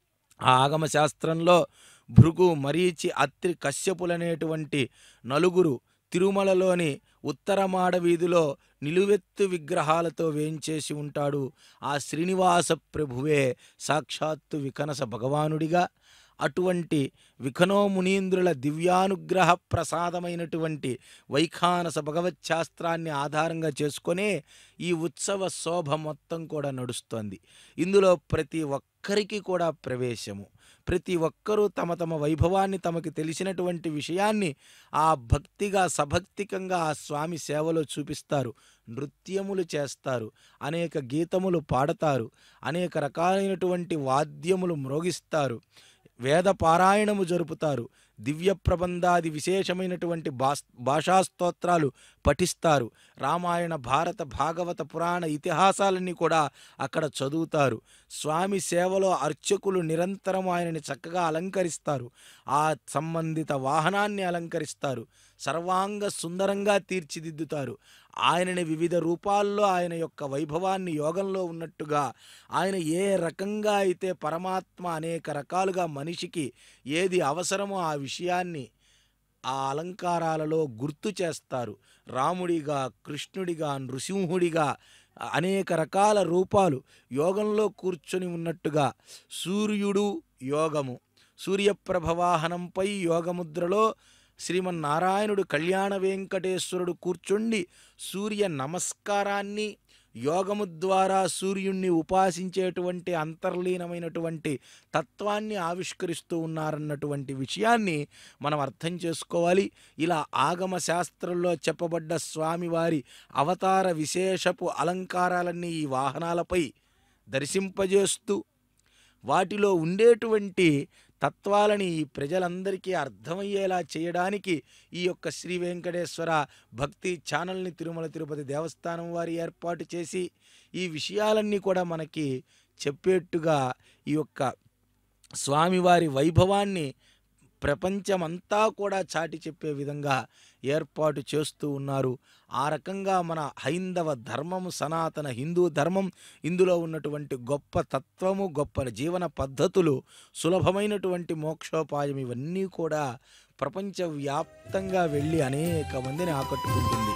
ఆ ఆగమ శాస్త్రంలో భృగు మరీచి అత్రి కశ్యపులనేటువంటి నలుగురు తిరుమలలోని ఉత్తరమాడ వీధిలో నిలువెత్తు విగ్రహాలతో వేంచేసి ఉంటాడు ఆ శ్రీనివాస ప్రభువే సాక్షాత్తు వికనస భగవానుడిగా అటువంటి విఖనో మునీంద్రుల దివ్యానుగ్రహ ప్రసాదమైనటువంటి వైఖానస భగవచ్శాస్త్రాన్ని ఆధారంగా చేసుకొనే ఈ ఉత్సవ శోభ మొత్తం కూడా నడుస్తోంది ఇందులో ప్రతి ఒక్కరికి కూడా ప్రవేశము ప్రతి ఒక్కరూ తమ తమ వైభవాన్ని తమకు తెలిసినటువంటి విషయాన్ని ఆ భక్తిగా సభక్తికంగా ఆ స్వామి సేవలో చూపిస్తారు నృత్యములు చేస్తారు అనేక గీతములు పాడతారు అనేక రకాలైనటువంటి వాద్యములు మ్రోగిస్తారు వేద పారాయణము జరుపుతారు దివ్య ప్రబంధాది విశేషమైనటువంటి భాస్ భాషా స్తోత్రాలు పఠిస్తారు రామాయణ భారత భాగవత పురాణ ఇతిహాసాలన్నీ కూడా అక్కడ చదువుతారు స్వామి సేవలో అర్చకులు నిరంతరం ఆయనని చక్కగా అలంకరిస్తారు ఆ సంబంధిత వాహనాన్ని అలంకరిస్తారు సర్వాంగ సుందరంగా తీర్చిదిద్దుతారు ఆయనని వివిధ రూపాల్లో ఆయన యొక్క వైభవాన్ని యోగంలో ఉన్నట్టుగా ఆయన ఏ రకంగా అయితే పరమాత్మ అనేక రకాలుగా మనిషికి ఏది అవసరమో ఆ విషయాన్ని ఆ అలంకారాలలో గుర్తు చేస్తారు రాముడిగా కృష్ణుడిగా నృసింహుడిగా అనేక రకాల రూపాలు యోగంలో కూర్చొని ఉన్నట్టుగా సూర్యుడు యోగము సూర్యప్రభ వాహనంపై యోగముద్రలో శ్రీమన్నారాయణుడు కళ్యాణ వెంకటేశ్వరుడు కూర్చుండి సూర్య నమస్కారాన్ని యోగము ద్వారా సూర్యుణ్ణి ఉపాసించేటువంటి అంతర్లీనమైనటువంటి తత్వాన్ని ఆవిష్కరిస్తూ ఉన్నారన్నటువంటి విషయాన్ని మనం అర్థం చేసుకోవాలి ఇలా ఆగమ శాస్త్రంలో చెప్పబడ్డ స్వామివారి అవతార విశేషపు అలంకారాలన్నీ ఈ వాహనాలపై దర్శింపజేస్తూ వాటిలో ఉండేటువంటి తత్వాలని ఈ ప్రజలందరికీ అర్థమయ్యేలా చేయడానికి ఈ యొక్క శ్రీ వెంకటేశ్వర భక్తి ఛానల్ని తిరుమల తిరుపతి దేవస్థానం వారి ఏర్పాటు చేసి ఈ విషయాలన్నీ కూడా మనకి చెప్పేట్టుగా ఈ యొక్క స్వామివారి వైభవాన్ని ప్రపంచమంతా కూడా చాటి చెప్పే విధంగా ఏర్పాటు చేస్తూ ఉన్నారు ఆ రకంగా మన హైందవ ధర్మము సనాతన హిందూ ధర్మం ఇందులో ఉన్నటువంటి గొప్ప తత్వము గొప్ప జీవన పద్ధతులు సులభమైనటువంటి మోక్షోపాయం ఇవన్నీ కూడా ప్రపంచవ్యాప్తంగా వెళ్ళి అనేక మందిని ఆకట్టుకుంటుంది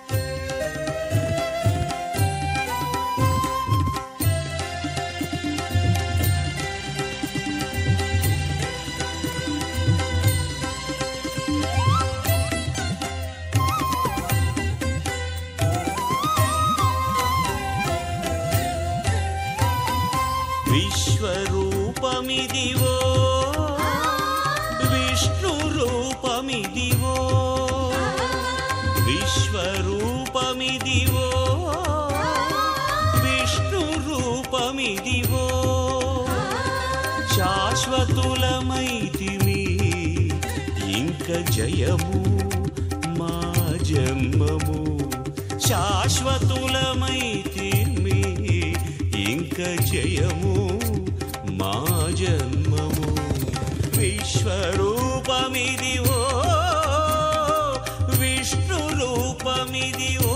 విశ్వరూపమిదివో విష్ణు రూపమిదివో విశ్వరూపమిదివో విష్ణు రూపమిదివో శాశ్వతులమైతిమి ఇంక జయము మా జన్మము శాశ్వతులమైతిమి ఇంక జయము మా జన్మము విశ్వరూపమిదివో విష్ణు రూపమిదివో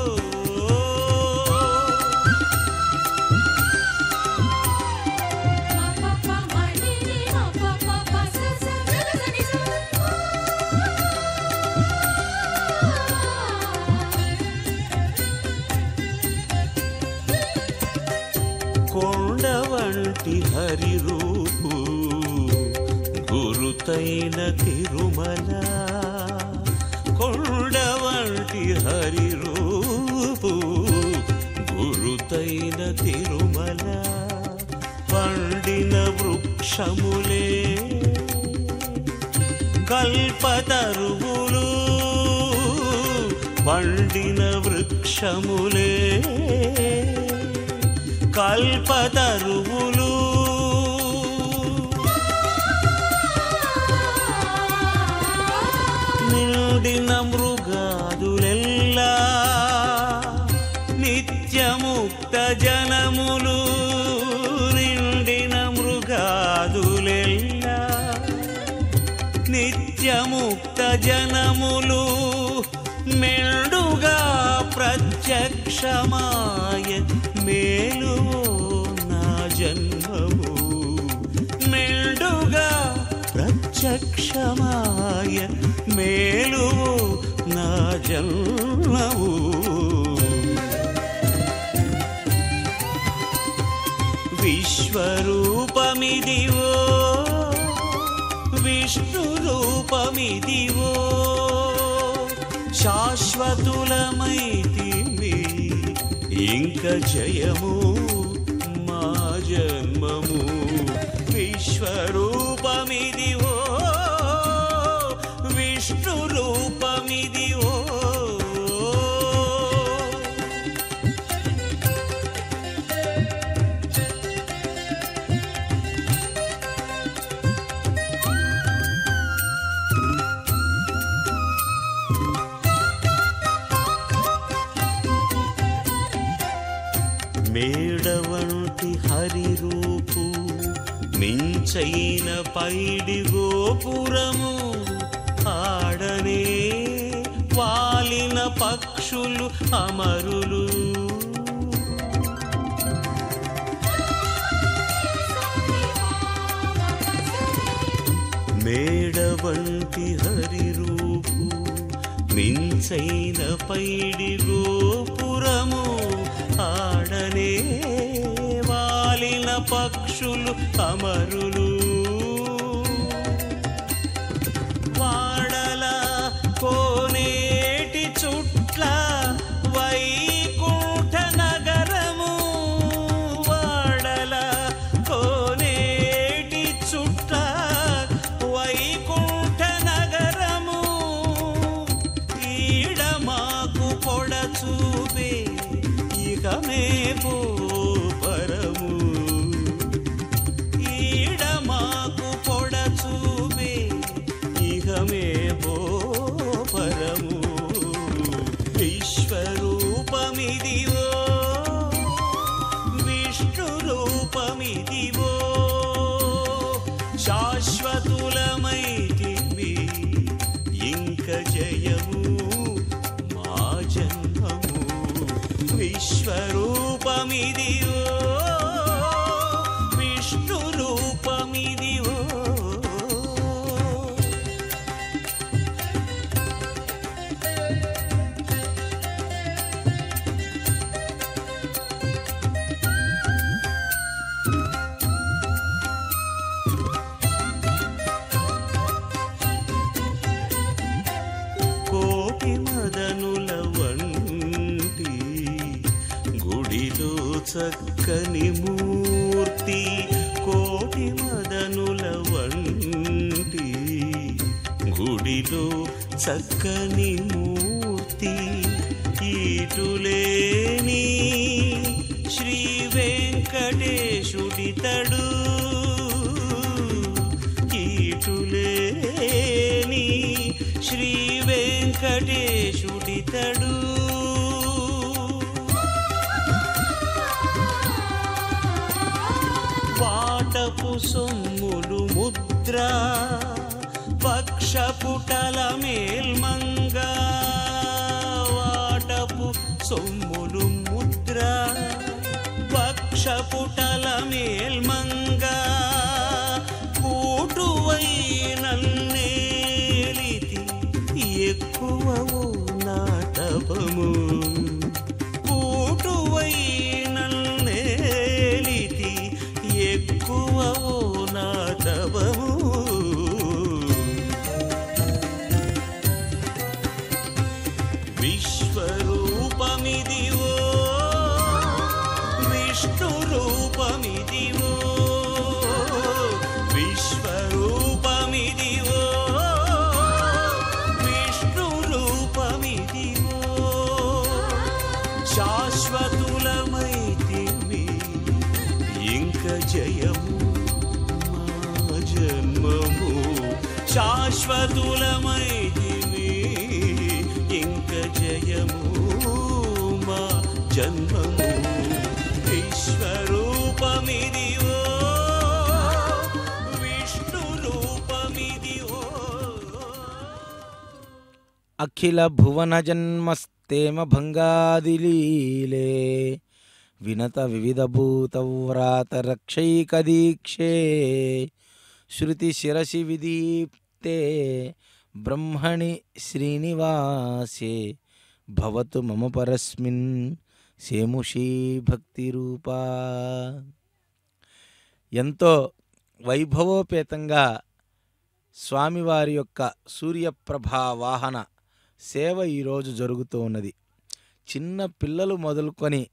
కొండ వంటి హరి రూపు గురుతైన తిరుమల కొండ వంటి హరి రూపు గురుతైన తిరుమల పండిన వృక్షములే కల్పతరువులు పండిన వృక్షములే కల్పతరువులు నిండిన మృగాదులెల్లా నిత్యముక్త జనములు నిండిన నిత్యముక్త జనములు మెండుగా ప్రత్యక్షమాయ మేలు నా జన్మము మెండుగా ప్రత్యక్షమాయ మేలు నా జన్మము విశ్వరూపమిదివో విష్ణు రూపమిదివో శాశ్వతులమైతివి ఇంక జయము మా జన్మము విశ్వరూపమిదివో విష్ణు రూపమిదివో మేడ వంటి హరి రూపు మించైన పైడి గోపురము ఆడనే వాలిన పక్షులు అమరులు మేడ వంటి హరి రూపు మించైన పైడి గోపురము ఆడనే వాలిన పక్షులు అమరులు వాడల కోనేటి చుట్ల వైకుంఠ నగరము వాడల కోనేటి చుట్ల వైకుంఠ నగరము ఈడ మాకు పొడ చూపే ఇక మే పో పరము ఈడ మాకు పొడ చూపే ఇక మే పో పరము విశ్వరూపమిదివో విష్ణు రూపమిదివో శాశ్వతులమైతివి ఇంక జయము మా జన్మము విశ్వరూపమిదివో విష్ణు రూపమిదివో కోటి మదనుల వంటి గుడిలో చక్కని మూర్తి కోటి మదనుల వంటి గుడిలో చక్కని మూర్తి ఈటులేని శ్రీ వెంకటేశుడితడు ఈటులేని శ్రీ వెంకటేశుడితడు వాటపు సొమ్ములు ముద్ర పక్షపుటల మేల్మంగా వాటపు సొమ్ములు ముద్ర పక్షపుటల మేల్మంగా కూటువై నన్నేలితి ఎక్కువ నాటపము కూటువై నన్నేలితి ఎక్కువ నాటపము విశ్వరూపమిదివో విష్ణు రూపమిదివో విశ్వరూపమిదివో విష్ణు రూపమిదివో శాశ్వతులమైతివి ఇంక జయము మా జన్మము శాశ్వతులమైతివి ఇంక జయము మా జన్మము విశ్వరూపమిదివో విష్ణు రూపమిదివో అఖిల భువన జన్మస్తేమ భంగాదిలీలే వినత వివిధ భూతవ్రాత రక్షైక దీక్షే శృతి శిరసి విదీప్తే బ్రహ్మణి శ్రీనివాసే భవతు మమ పరస్మిన్ సేముషీ భక్తి రూపా ఎంతో వైభవోపేతంగా స్వామివారి యొక్క సూర్యప్రభా వాహన సేవ ఈరోజు జరుగుతూ ఉన్నది చిన్న పిల్లలు మొదలుకొని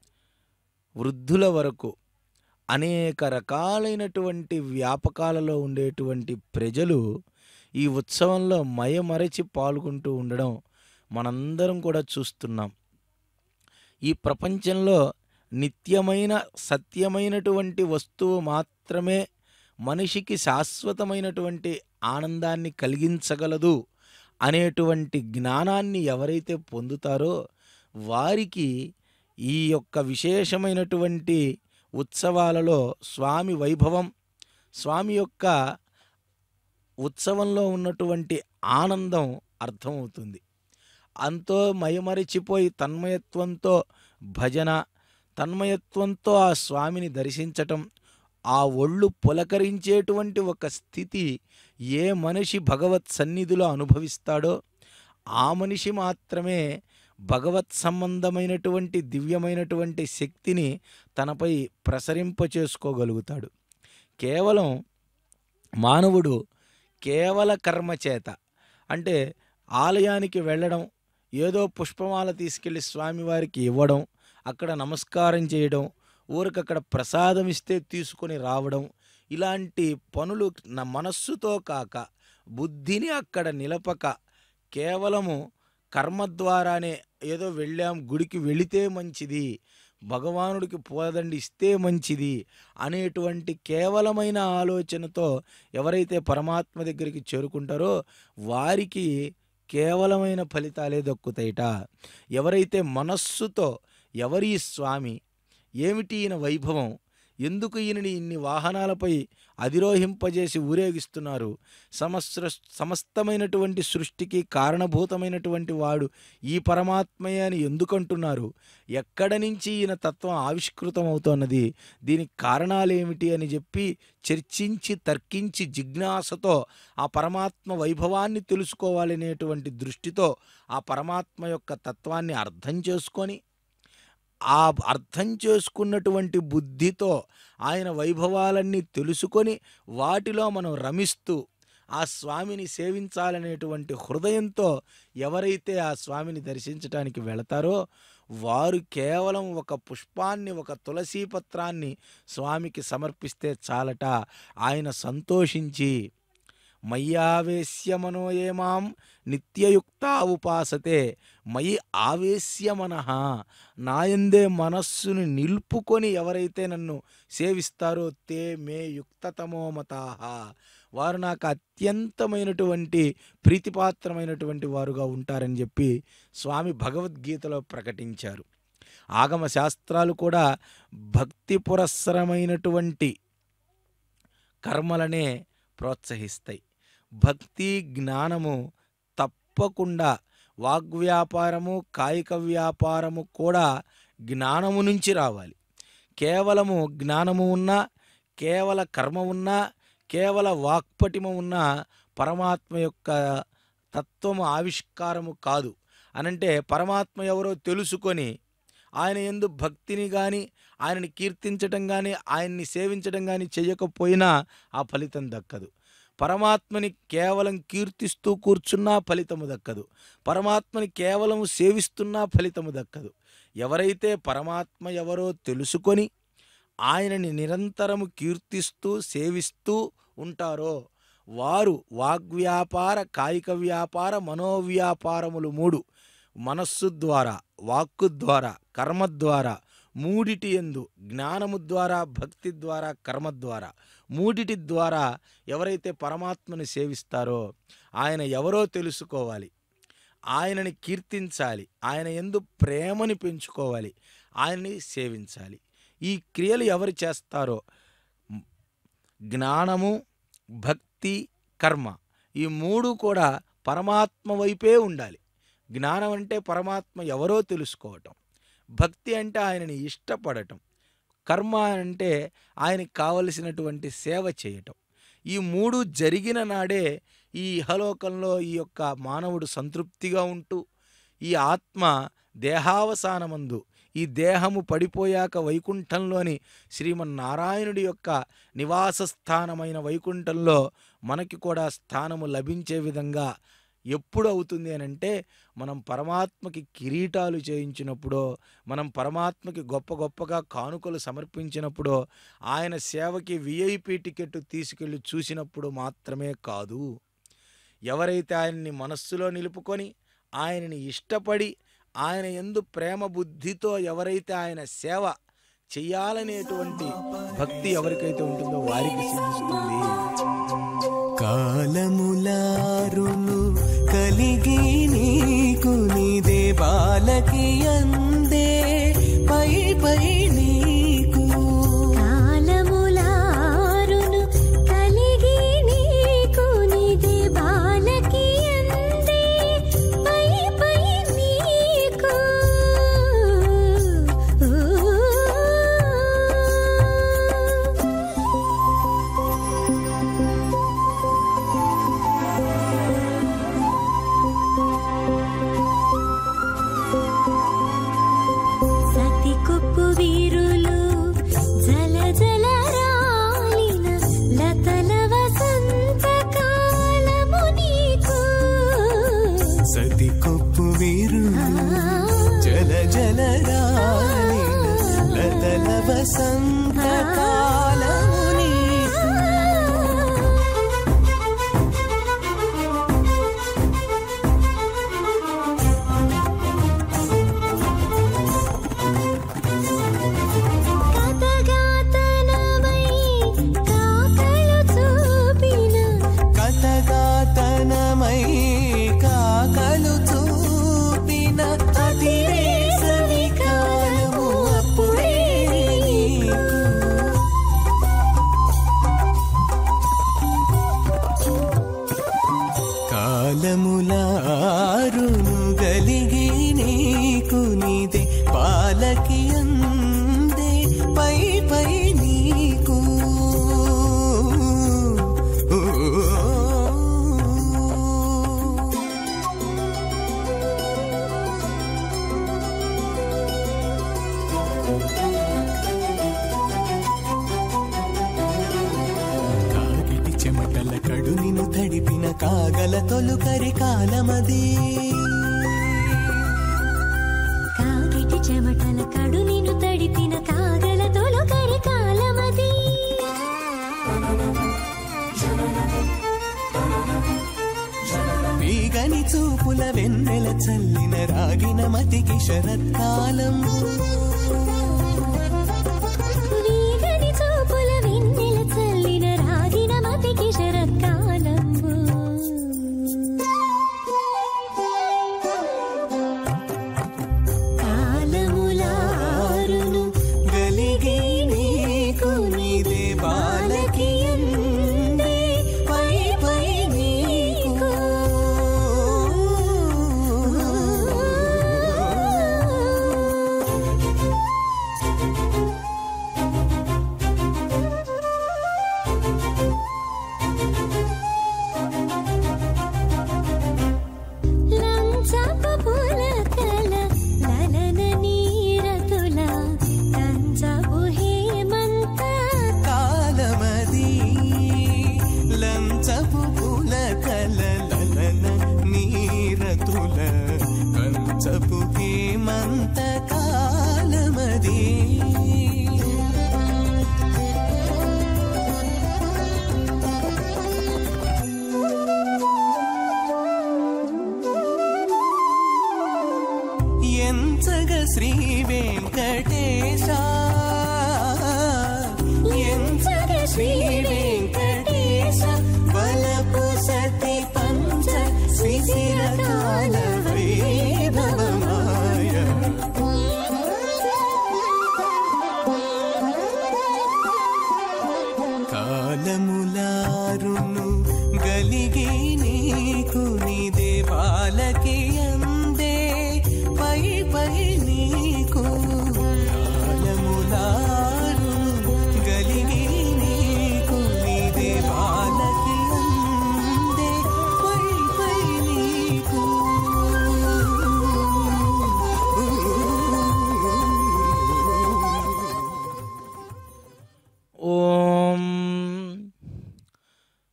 వృద్ధుల వరకు అనేక రకాలైనటువంటి వ్యాపకాలలో ఉండేటువంటి ప్రజలు ఈ ఉత్సవంలో మయమరచి పాల్గొంటూ ఉండడం మనందరం కూడా చూస్తున్నాం ఈ ప్రపంచంలో నిత్యమైన సత్యమైనటువంటి వస్తువు మాత్రమే మనిషికి శాశ్వతమైనటువంటి ఆనందాన్ని కలిగించగలదు అనేటువంటి జ్ఞానాన్ని ఎవరైతే పొందుతారో వారికి ఈ యొక్క విశేషమైనటువంటి ఉత్సవాలలో స్వామి వైభవం స్వామి యొక్క ఉత్సవంలో ఉన్నటువంటి ఆనందం అర్థమవుతుంది అంతో మయమరిచిపోయి తన్మయత్వంతో భజన తన్మయత్వంతో ఆ స్వామిని దర్శించటం ఆ ఒళ్ళు పులకరించేటువంటి ఒక స్థితి ఏ మనిషి భగవత్ సన్నిధిలో అనుభవిస్తాడో ఆ మనిషి మాత్రమే భగవత్ సంబంధమైనటువంటి దివ్యమైనటువంటి శక్తిని తనపై ప్రసరింపచేసుకోగలుగుతాడు కేవలం మానవుడు కేవల కర్మ చేత అంటే ఆలయానికి వెళ్ళడం ఏదో పుష్పమాల తీసుకెళ్లి స్వామివారికి ఇవ్వడం అక్కడ నమస్కారం చేయడం ఊరికక్కడ ప్రసాదం ఇస్తే తీసుకొని రావడం ఇలాంటి పనులు నా మనస్సుతో కాక బుద్ధిని అక్కడ నిలపక కేవలము కర్మ ద్వారానే ఏదో వెళ్ళాం గుడికి వెళితే మంచిది భగవానుడికి పూలదండి ఇస్తే మంచిది అనేటువంటి కేవలమైన ఆలోచనతో ఎవరైతే పరమాత్మ దగ్గరికి చేరుకుంటారో వారికి కేవలమైన ఫలితాలే దక్కుతాయిట ఎవరైతే మనస్సుతో ఎవరి ఈ స్వామి ఏమిటి ఈయన వైభవం ఎందుకు ఈయనని ఇన్ని వాహనాలపై అధిరోహింపజేసి ఊరేగిస్తున్నారు సమస్త సమస్తమైనటువంటి సృష్టికి కారణభూతమైనటువంటి వాడు ఈ పరమాత్మయే అని ఎందుకంటున్నారు ఎక్కడ నుంచి ఈయన తత్వం ఆవిష్కృతమవుతోన్నది దీనికి కారణాలేమిటి అని చెప్పి చర్చించి తర్కించి జిజ్ఞాసతో ఆ పరమాత్మ వైభవాన్ని తెలుసుకోవాలనేటువంటి దృష్టితో ఆ పరమాత్మ యొక్క తత్వాన్ని అర్థం చేసుకొని ఆ అర్థం చేసుకున్నటువంటి బుద్ధితో ఆయన వైభవాలన్నీ తెలుసుకొని వాటిలో మనం రమిస్తూ ఆ స్వామిని సేవించాలనేటువంటి హృదయంతో ఎవరైతే ఆ స్వామిని దర్శించడానికి వెళతారో వారు కేవలం ఒక పుష్పాన్ని ఒక తులసీ పత్రాన్ని స్వామికి సమర్పిస్తే చాలట ఆయన సంతోషించి మయ్యావేశ్య మనోయేమాం నిత్యయుక్త ఉపాసతే మయి ఆవేశ్య మనః నాయందే మనస్సును నిలుపుకొని ఎవరైతే నన్ను సేవిస్తారో తే మే యుక్తతమో మతాహ వారు నాకు అత్యంతమైనటువంటి ప్రీతిపాత్రమైనటువంటి వారుగా ఉంటారని చెప్పి స్వామి భగవద్గీతలో ప్రకటించారు ఆగమ శాస్త్రాలు కూడా భక్తి పురస్సరమైనటువంటి కర్మలనే ప్రోత్సహిస్తాయి భక్తి జ్ఞానము తప్పకుండా వాగ్వ్యాపారము కాయిక వ్యాపారము కూడా జ్ఞానము నుంచి రావాలి కేవలము జ్ఞానము ఉన్నా కేవల కర్మ ఉన్నా కేవల వాక్పటిమ ఉన్నా పరమాత్మ యొక్క తత్వము ఆవిష్కారము కాదు అనంటే పరమాత్మ ఎవరో తెలుసుకొని ఆయన ఎందు భక్తిని కానీ ఆయనని కీర్తించటం కానీ ఆయన్ని సేవించడం కానీ చేయకపోయినా ఆ ఫలితం దక్కదు పరమాత్మని కేవలం కీర్తిస్తూ కూర్చున్నా ఫలితము దక్కదు పరమాత్మని కేవలం సేవిస్తున్నా ఫలితము దక్కదు ఎవరైతే పరమాత్మ ఎవరో తెలుసుకొని ఆయనని నిరంతరము కీర్తిస్తూ సేవిస్తూ ఉంటారో వారు వాగ్వ్యాపార కాయిక వ్యాపార మనోవ్యాపారములు మూడు మనస్సు ద్వారా వాక్కు ద్వారా కర్మ ద్వారా మూడిటి ఎందు జ్ఞానము ద్వారా భక్తి ద్వారా కర్మ ద్వారా మూడిటి ద్వారా ఎవరైతే పరమాత్మని సేవిస్తారో ఆయన ఎవరో తెలుసుకోవాలి ఆయనని కీర్తించాలి ఆయన ఎందు ప్రేమని పెంచుకోవాలి ఆయన్ని సేవించాలి ఈ క్రియలు ఎవరు చేస్తారో మ్, జ్ఞానము భక్తి కర్మ ఈ మూడు కూడా పరమాత్మ వైపే ఉండాలి జ్ఞానం అంటే పరమాత్మ ఎవరో తెలుసుకోవటం భక్తి అంటే ఆయనని ఇష్టపడటం కర్మ అంటే ఆయనకి కావలసినటువంటి సేవ చేయటం ఈ మూడు జరిగిన నాడే ఈ ఇహలోకంలో ఈ యొక్క మానవుడు సంతృప్తిగా ఉంటూ ఈ ఆత్మ దేహావసానమందు ఈ దేహము పడిపోయాక వైకుంఠంలోని శ్రీమన్నారాయణుడి యొక్క నివాస స్థానమైన వైకుంఠంలో మనకి కూడా స్థానము లభించే విధంగా ఎప్పుడు అవుతుంది అని అంటే మనం పరమాత్మకి కిరీటాలు చేయించినప్పుడో మనం పరమాత్మకి గొప్ప గొప్పగా కానుకలు సమర్పించినప్పుడో ఆయన సేవకి విఐపి టికెట్ తీసుకెళ్ళి చూసినప్పుడు మాత్రమే కాదు ఎవరైతే ఆయన్ని మనస్సులో నిలుపుకొని ఆయనని ఇష్టపడి ఆయన ఎందు ప్రేమ బుద్ధితో ఎవరైతే ఆయన సేవ చెయ్యాలనేటువంటి భక్తి ఎవరికైతే ఉంటుందో వారికి సిద్ధిస్తుంది కాలములారును కలిగి నీకు నీదే బాలకి అందే పై పై నీకు కాలములారును కలిగి నీకు నిదే బాలకి అందే పై పై నీకు సతి కొప్పు వీరులు జల జల రాలిన లతల వసంత కాలము నీకు సతి కొప్పు వీరు జల జల రాలిన లతల వసంత కాలము నీకు కథగాతనమై కాకలు చూపిన కథగాతనమై కాకలు చూపిన అతిరేసవి కాలము అప్పుడే నీకు. కాలములారును గలిగి నీకు నీదే పాలకి అందే పై పై నీకు కాగిటి చెమటల కడు నిన్ను తడిపిన కాగల తొలుకరి కాలమది కాగిటి చెమటల కడు నిన్ను తడిపిన కాగల తొలకరి కాలమది వీగని చూపుల వెన్నెల చల్లిన రాగిన మతికి శరత్కాలం వీగని చూపుల వెన్నెల చల్లిన రాగిన మతికి శరత్కాలంబు కాలములారును గలిగి నీకు నీదే బాలకి అందే పై పై నీకు లంచపు పులకల లలన నీరతుల కంచపు హేమంత కాలమది లంచపు పుల కలలన నీరతుల కంచపు హేమంత కాలమది ఎంచగ శ్రీ వెంకటేశ ఎంచగ శ్రీ వెంకటేశ బలపు సతి పంచ శిశిర కాల వైభవమాయ కాలములారును గలిగి నీకు నిదే బాలకి అందే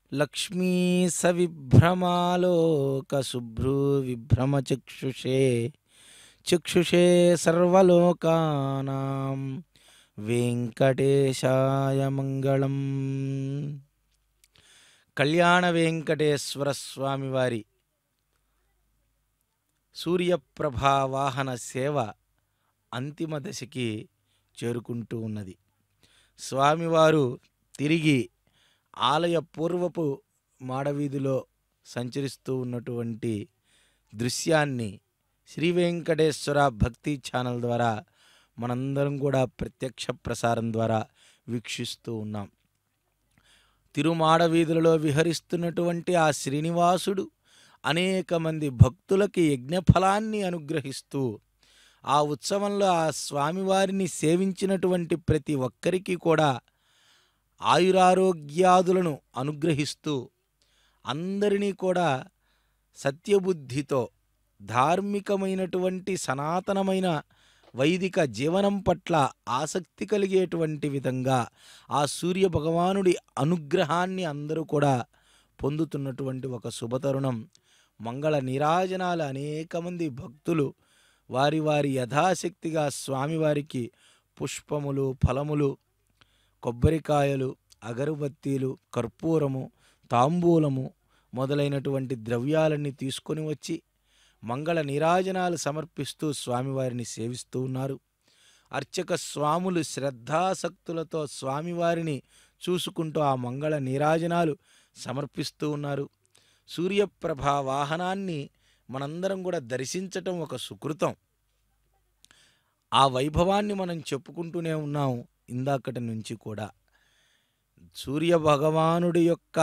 లక్ష్మీ సవిభ్రమాలోక శుభ్రూ విభ్రమ చక్షుషే చక్షుషే సర్వలోకానాం వెంకటేశాయ మంగళం కళ్యాణ వెంకటేశ్వర స్వామి వారి సూర్యప్రభా వాహన సేవ అంతిమ దశకి చేరుకుంటూ ఉన్నది స్వామివారు తిరిగి ఆలయ పూర్వపు మాడవీధిలో సంచరిస్తూ ఉన్నటువంటి దృశ్యాన్ని శ్రీ వెంకటేశ్వర భక్తి ఛానల్ ద్వారా మనందరం కూడా ప్రత్యక్ష ప్రసారం ద్వారా వీక్షిస్తూ ఉన్నాం తిరుమాడ వీధులలో విహరిస్తున్నటువంటి ఆ శ్రీనివాసుడు అనేక మంది భక్తులకి యజ్ఞఫలాన్ని అనుగ్రహిస్తూ ఆ ఉత్సవంలో ఆ స్వామివారిని సేవించినటువంటి ప్రతి ఒక్కరికి కూడా ఆయురారోగ్యాదులను అనుగ్రహిస్తూ అందరినీ కూడా సత్యబుద్ధితో ధార్మికమైనటువంటి సనాతనమైన వైదిక జీవనం పట్ల ఆసక్తి కలిగేటువంటి విధంగా ఆ సూర్య భగవానుడి అనుగ్రహాన్ని అందరూ కూడా పొందుతున్నటువంటి ఒక శుభతరుణం మంగళ నీరాజనాలు అనేక మంది భక్తులు వారి వారి యథాశక్తిగా స్వామివారికి పుష్పములు ఫలములు కొబ్బరికాయలు అగరుబత్తీలు కర్పూరము తాంబూలము మొదలైనటువంటి ద్రవ్యాలన్నీ తీసుకొని వచ్చి మంగళ నీరాజనాలు సమర్పిస్తూ స్వామివారిని సేవిస్తూ ఉన్నారు అర్చక స్వాములు శ్రద్ధాసక్తులతో స్వామివారిని చూసుకుంటూ ఆ మంగళ నీరాజనాలు సమర్పిస్తూ ఉన్నారు సూర్యప్రభ వాహనాన్ని మనందరం కూడా దర్శించటం ఒక సుకృతం ఆ వైభవాన్ని మనం చెప్పుకుంటూనే ఉన్నాం ఇందాకటి నుంచి కూడా సూర్య భగవానుడి యొక్క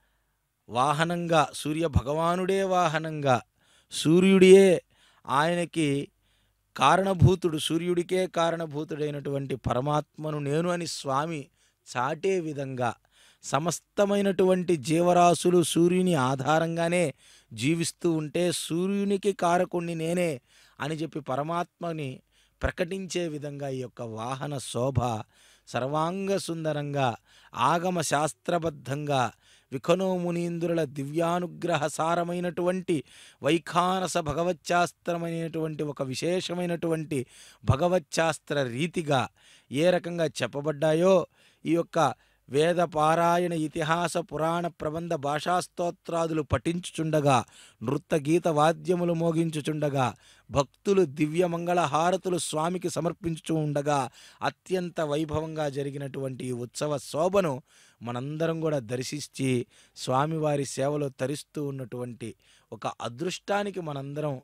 వాహనంగా సూర్య భగవానుడే వాహనంగా సూర్యుడియే ఆయనకి కారణభూతుడు సూర్యుడికే కారణభూతుడైనటువంటి పరమాత్మను నేను అని స్వామి చాటే విధంగా సమస్తమైనటువంటి జీవరాశులు సూర్యుని ఆధారంగానే జీవిస్తూ ఉంటే సూర్యునికి కారకుణ్ణి నేనే అని చెప్పి పరమాత్మని ప్రకటించే విధంగా ఈ యొక్క వాహన శోభ సర్వాంగ సుందరంగా ఆగమ శాస్త్రబద్ధంగా విఖనో మునీంద్రుల దివ్యానుగ్రహ సారమైనటువంటి వైఖానస భగవచ్శాస్త్రమైనటువంటి ఒక విశేషమైనటువంటి భగవచ్శాస్త్ర రీతిగా ఏ రకంగా చెప్పబడ్డాయో ఈ యొక్క వేద పారాయణ ఇతిహాస పురాణ ప్రబంధ భాషాస్తోత్రాదులు పఠించుచుండగా నృత్య గీత వాద్యములు మోగించుచుండగా భక్తులు దివ్య మంగళ హారతులు స్వామికి సమర్పించుచూ ఉండగా అత్యంత వైభవంగా జరిగినటువంటి ఈ ఉత్సవ శోభను మనందరం కూడా దర్శించి స్వామివారి సేవలో తరిస్తూ ఉన్నటువంటి ఒక అదృష్టానికి మనందరం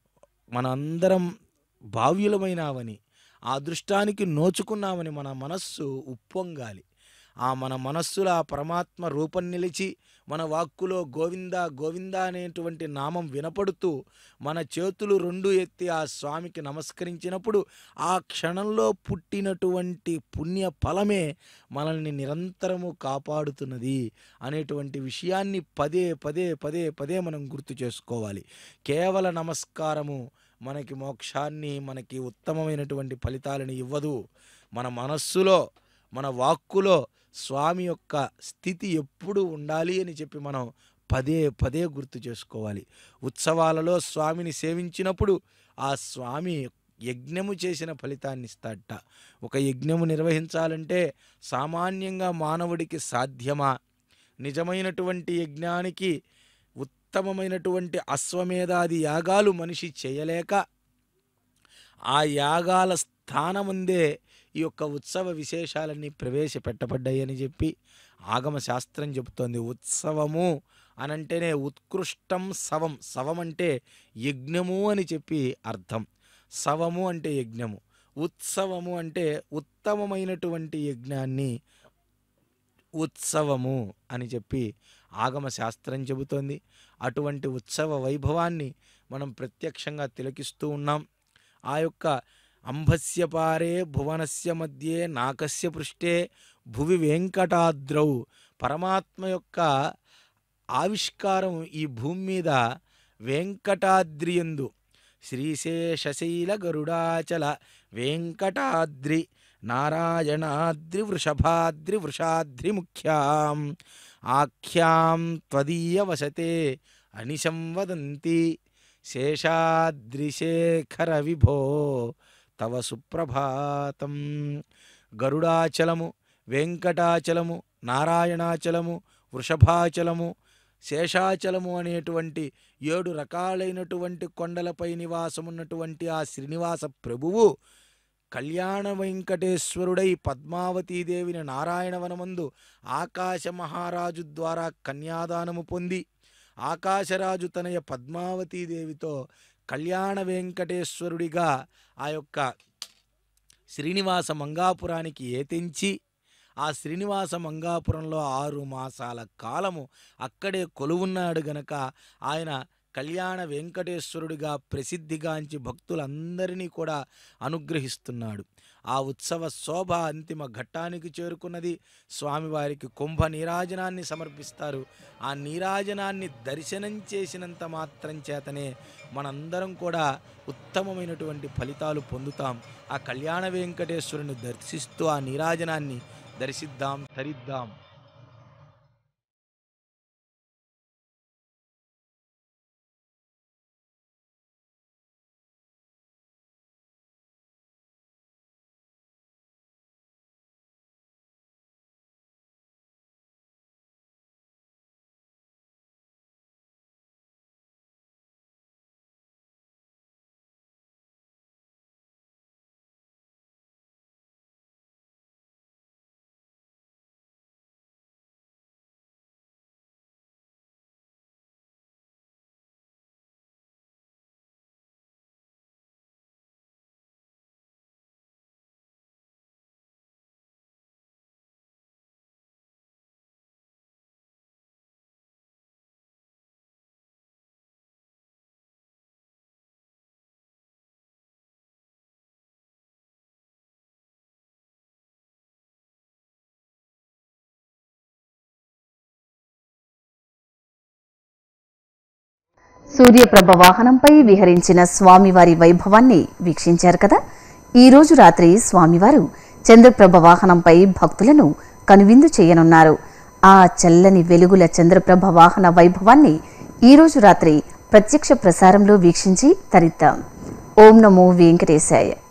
మనందరం భావ్యులమైనామని ఆ అదృష్టానికి నోచుకున్నామని మన మనస్సు ఉప్పొంగాలి ఆ మన మనస్సులో ఆ పరమాత్మ రూపం నిలిచి మన వాక్కులో గోవింద గోవింద అనేటువంటి నామం వినపడుతూ మన చేతులు రెండు ఎత్తి ఆ స్వామికి నమస్కరించినప్పుడు ఆ క్షణంలో పుట్టినటువంటి పుణ్య ఫలమే మనల్ని నిరంతరము కాపాడుతున్నది అనేటువంటి విషయాన్ని పదే పదే పదే పదే మనం గుర్తు చేసుకోవాలి కేవల నమస్కారము మనకి మోక్షాన్ని మనకి ఉత్తమమైనటువంటి ఫలితాలను ఇవ్వదు మన మనస్సులో మన వాక్కులో స్వామి యొక్క స్థితి ఎప్పుడు ఉండాలి అని చెప్పి మనం పదే పదే గుర్తు చేసుకోవాలి ఉత్సవాలలో స్వామిని సేవించినప్పుడు ఆ స్వామి యజ్ఞము చేసిన ఫలితాన్ని ఇస్తాడట ఒక యజ్ఞము నిర్వహించాలంటే సామాన్యంగా మానవుడికి సాధ్యమా నిజమైనటువంటి యజ్ఞానికి ఉత్తమమైనటువంటి అశ్వమేధాది యాగాలు మనిషి చేయలేక ఆ యాగాల స్థానముందే ఈ యొక్క ఉత్సవ విశేషాలన్నీ ప్రవేశపెట్టబడ్డాయని చెప్పి ఆగమ శాస్త్రం చెబుతోంది ఉత్సవము అనంటేనే ఉత్కృష్టం సవం సవం అంటే యజ్ఞము అని చెప్పి అర్థం సవము అంటే యజ్ఞము ఉత్సవము అంటే ఉత్తమమైనటువంటి యజ్ఞాన్ని ఉత్సవము అని చెప్పి ఆగమ శాస్త్రం చెబుతోంది అటువంటి ఉత్సవ వైభవాన్ని మనం ప్రత్యక్షంగా తిలకిస్తూ ఉన్నాం ఆ యొక్క అంభస్య పారే భువనస్య మధ్యే నాకస్య పృష్ఠే భువి వెంకటాద్రౌ పరమాత్మ యొక్క ఆవిష్కారం ఈ భూమి మీద వెంకటాద్రియందు శ్రీశేషశైల గరుడాచల వెంకటాద్రి నారాయణాద్రి వృషభాద్రి వృషాద్రి ముఖ్యాం ఆఖ్యాం త్వదీయ వసతే అనిశం వదంతి శేషాద్రిశేఖర విభో తవ సుప్రభాతం గరుడాచలము వెంకటాచలము నారాయణాచలము వృషభాచలము శేషాచలము అనేటువంటి ఏడు రకాలైనటువంటి కొండలపై నివాసమున్నటువంటి ఆ శ్రీనివాస ప్రభువు కళ్యాణ వెంకటేశ్వరుడై పద్మావతీదేవిని నారాయణవనమందు ఆకాశ మహారాజు ద్వారా కన్యాదానము పొంది ఆకాశరాజు తనయ పద్మావతీదేవితో కళ్యాణ వెంకటేశ్వరుడిగా ఆ యొక్క శ్రీనివాస మంగాపురానికి ఏతెంచి ఆ శ్రీనివాస మంగాపురంలో ఆరు మాసాల కాలము అక్కడే కొలువున్నాడు గనక ఆయన కళ్యాణ వెంకటేశ్వరుడిగా ప్రసిద్ధిగాంచి భక్తులందరినీ కూడా అనుగ్రహిస్తున్నాడు ఆ ఉత్సవ శోభ అంతిమ ఘట్టానికి చేరుకున్నది స్వామివారికి కుంభ నీరాజనాన్ని సమర్పిస్తారు ఆ నీరాజనాన్ని దర్శనం చేసినంత మాత్రం చేతనే మనందరం కూడా ఉత్తమమైనటువంటి ఫలితాలు పొందుతాం ఆ కళ్యాణ వెంకటేశ్వరుని దర్శిస్తూ ఆ నీరాజనాన్ని దర్శిద్దాం ధరిద్దాం సూర్యప్రభ వాహనంపై విహరించిన స్వామివారి వైభవాన్ని వీక్షించారు కదా ఈ రోజు రాత్రి స్వామివారు చంద్రప్రభ వాహనంపై భక్తులను కనువిందు చేయనున్నారు ఆ చల్లని వెలుగుల చంద్రప్రభ వాహన వైభవాన్ని ఈ రోజు రాత్రి ప్రత్యక్ష ప్రసారంలో వీక్షించి తరిద్దాం ఓం నమో వెంకటేశాయ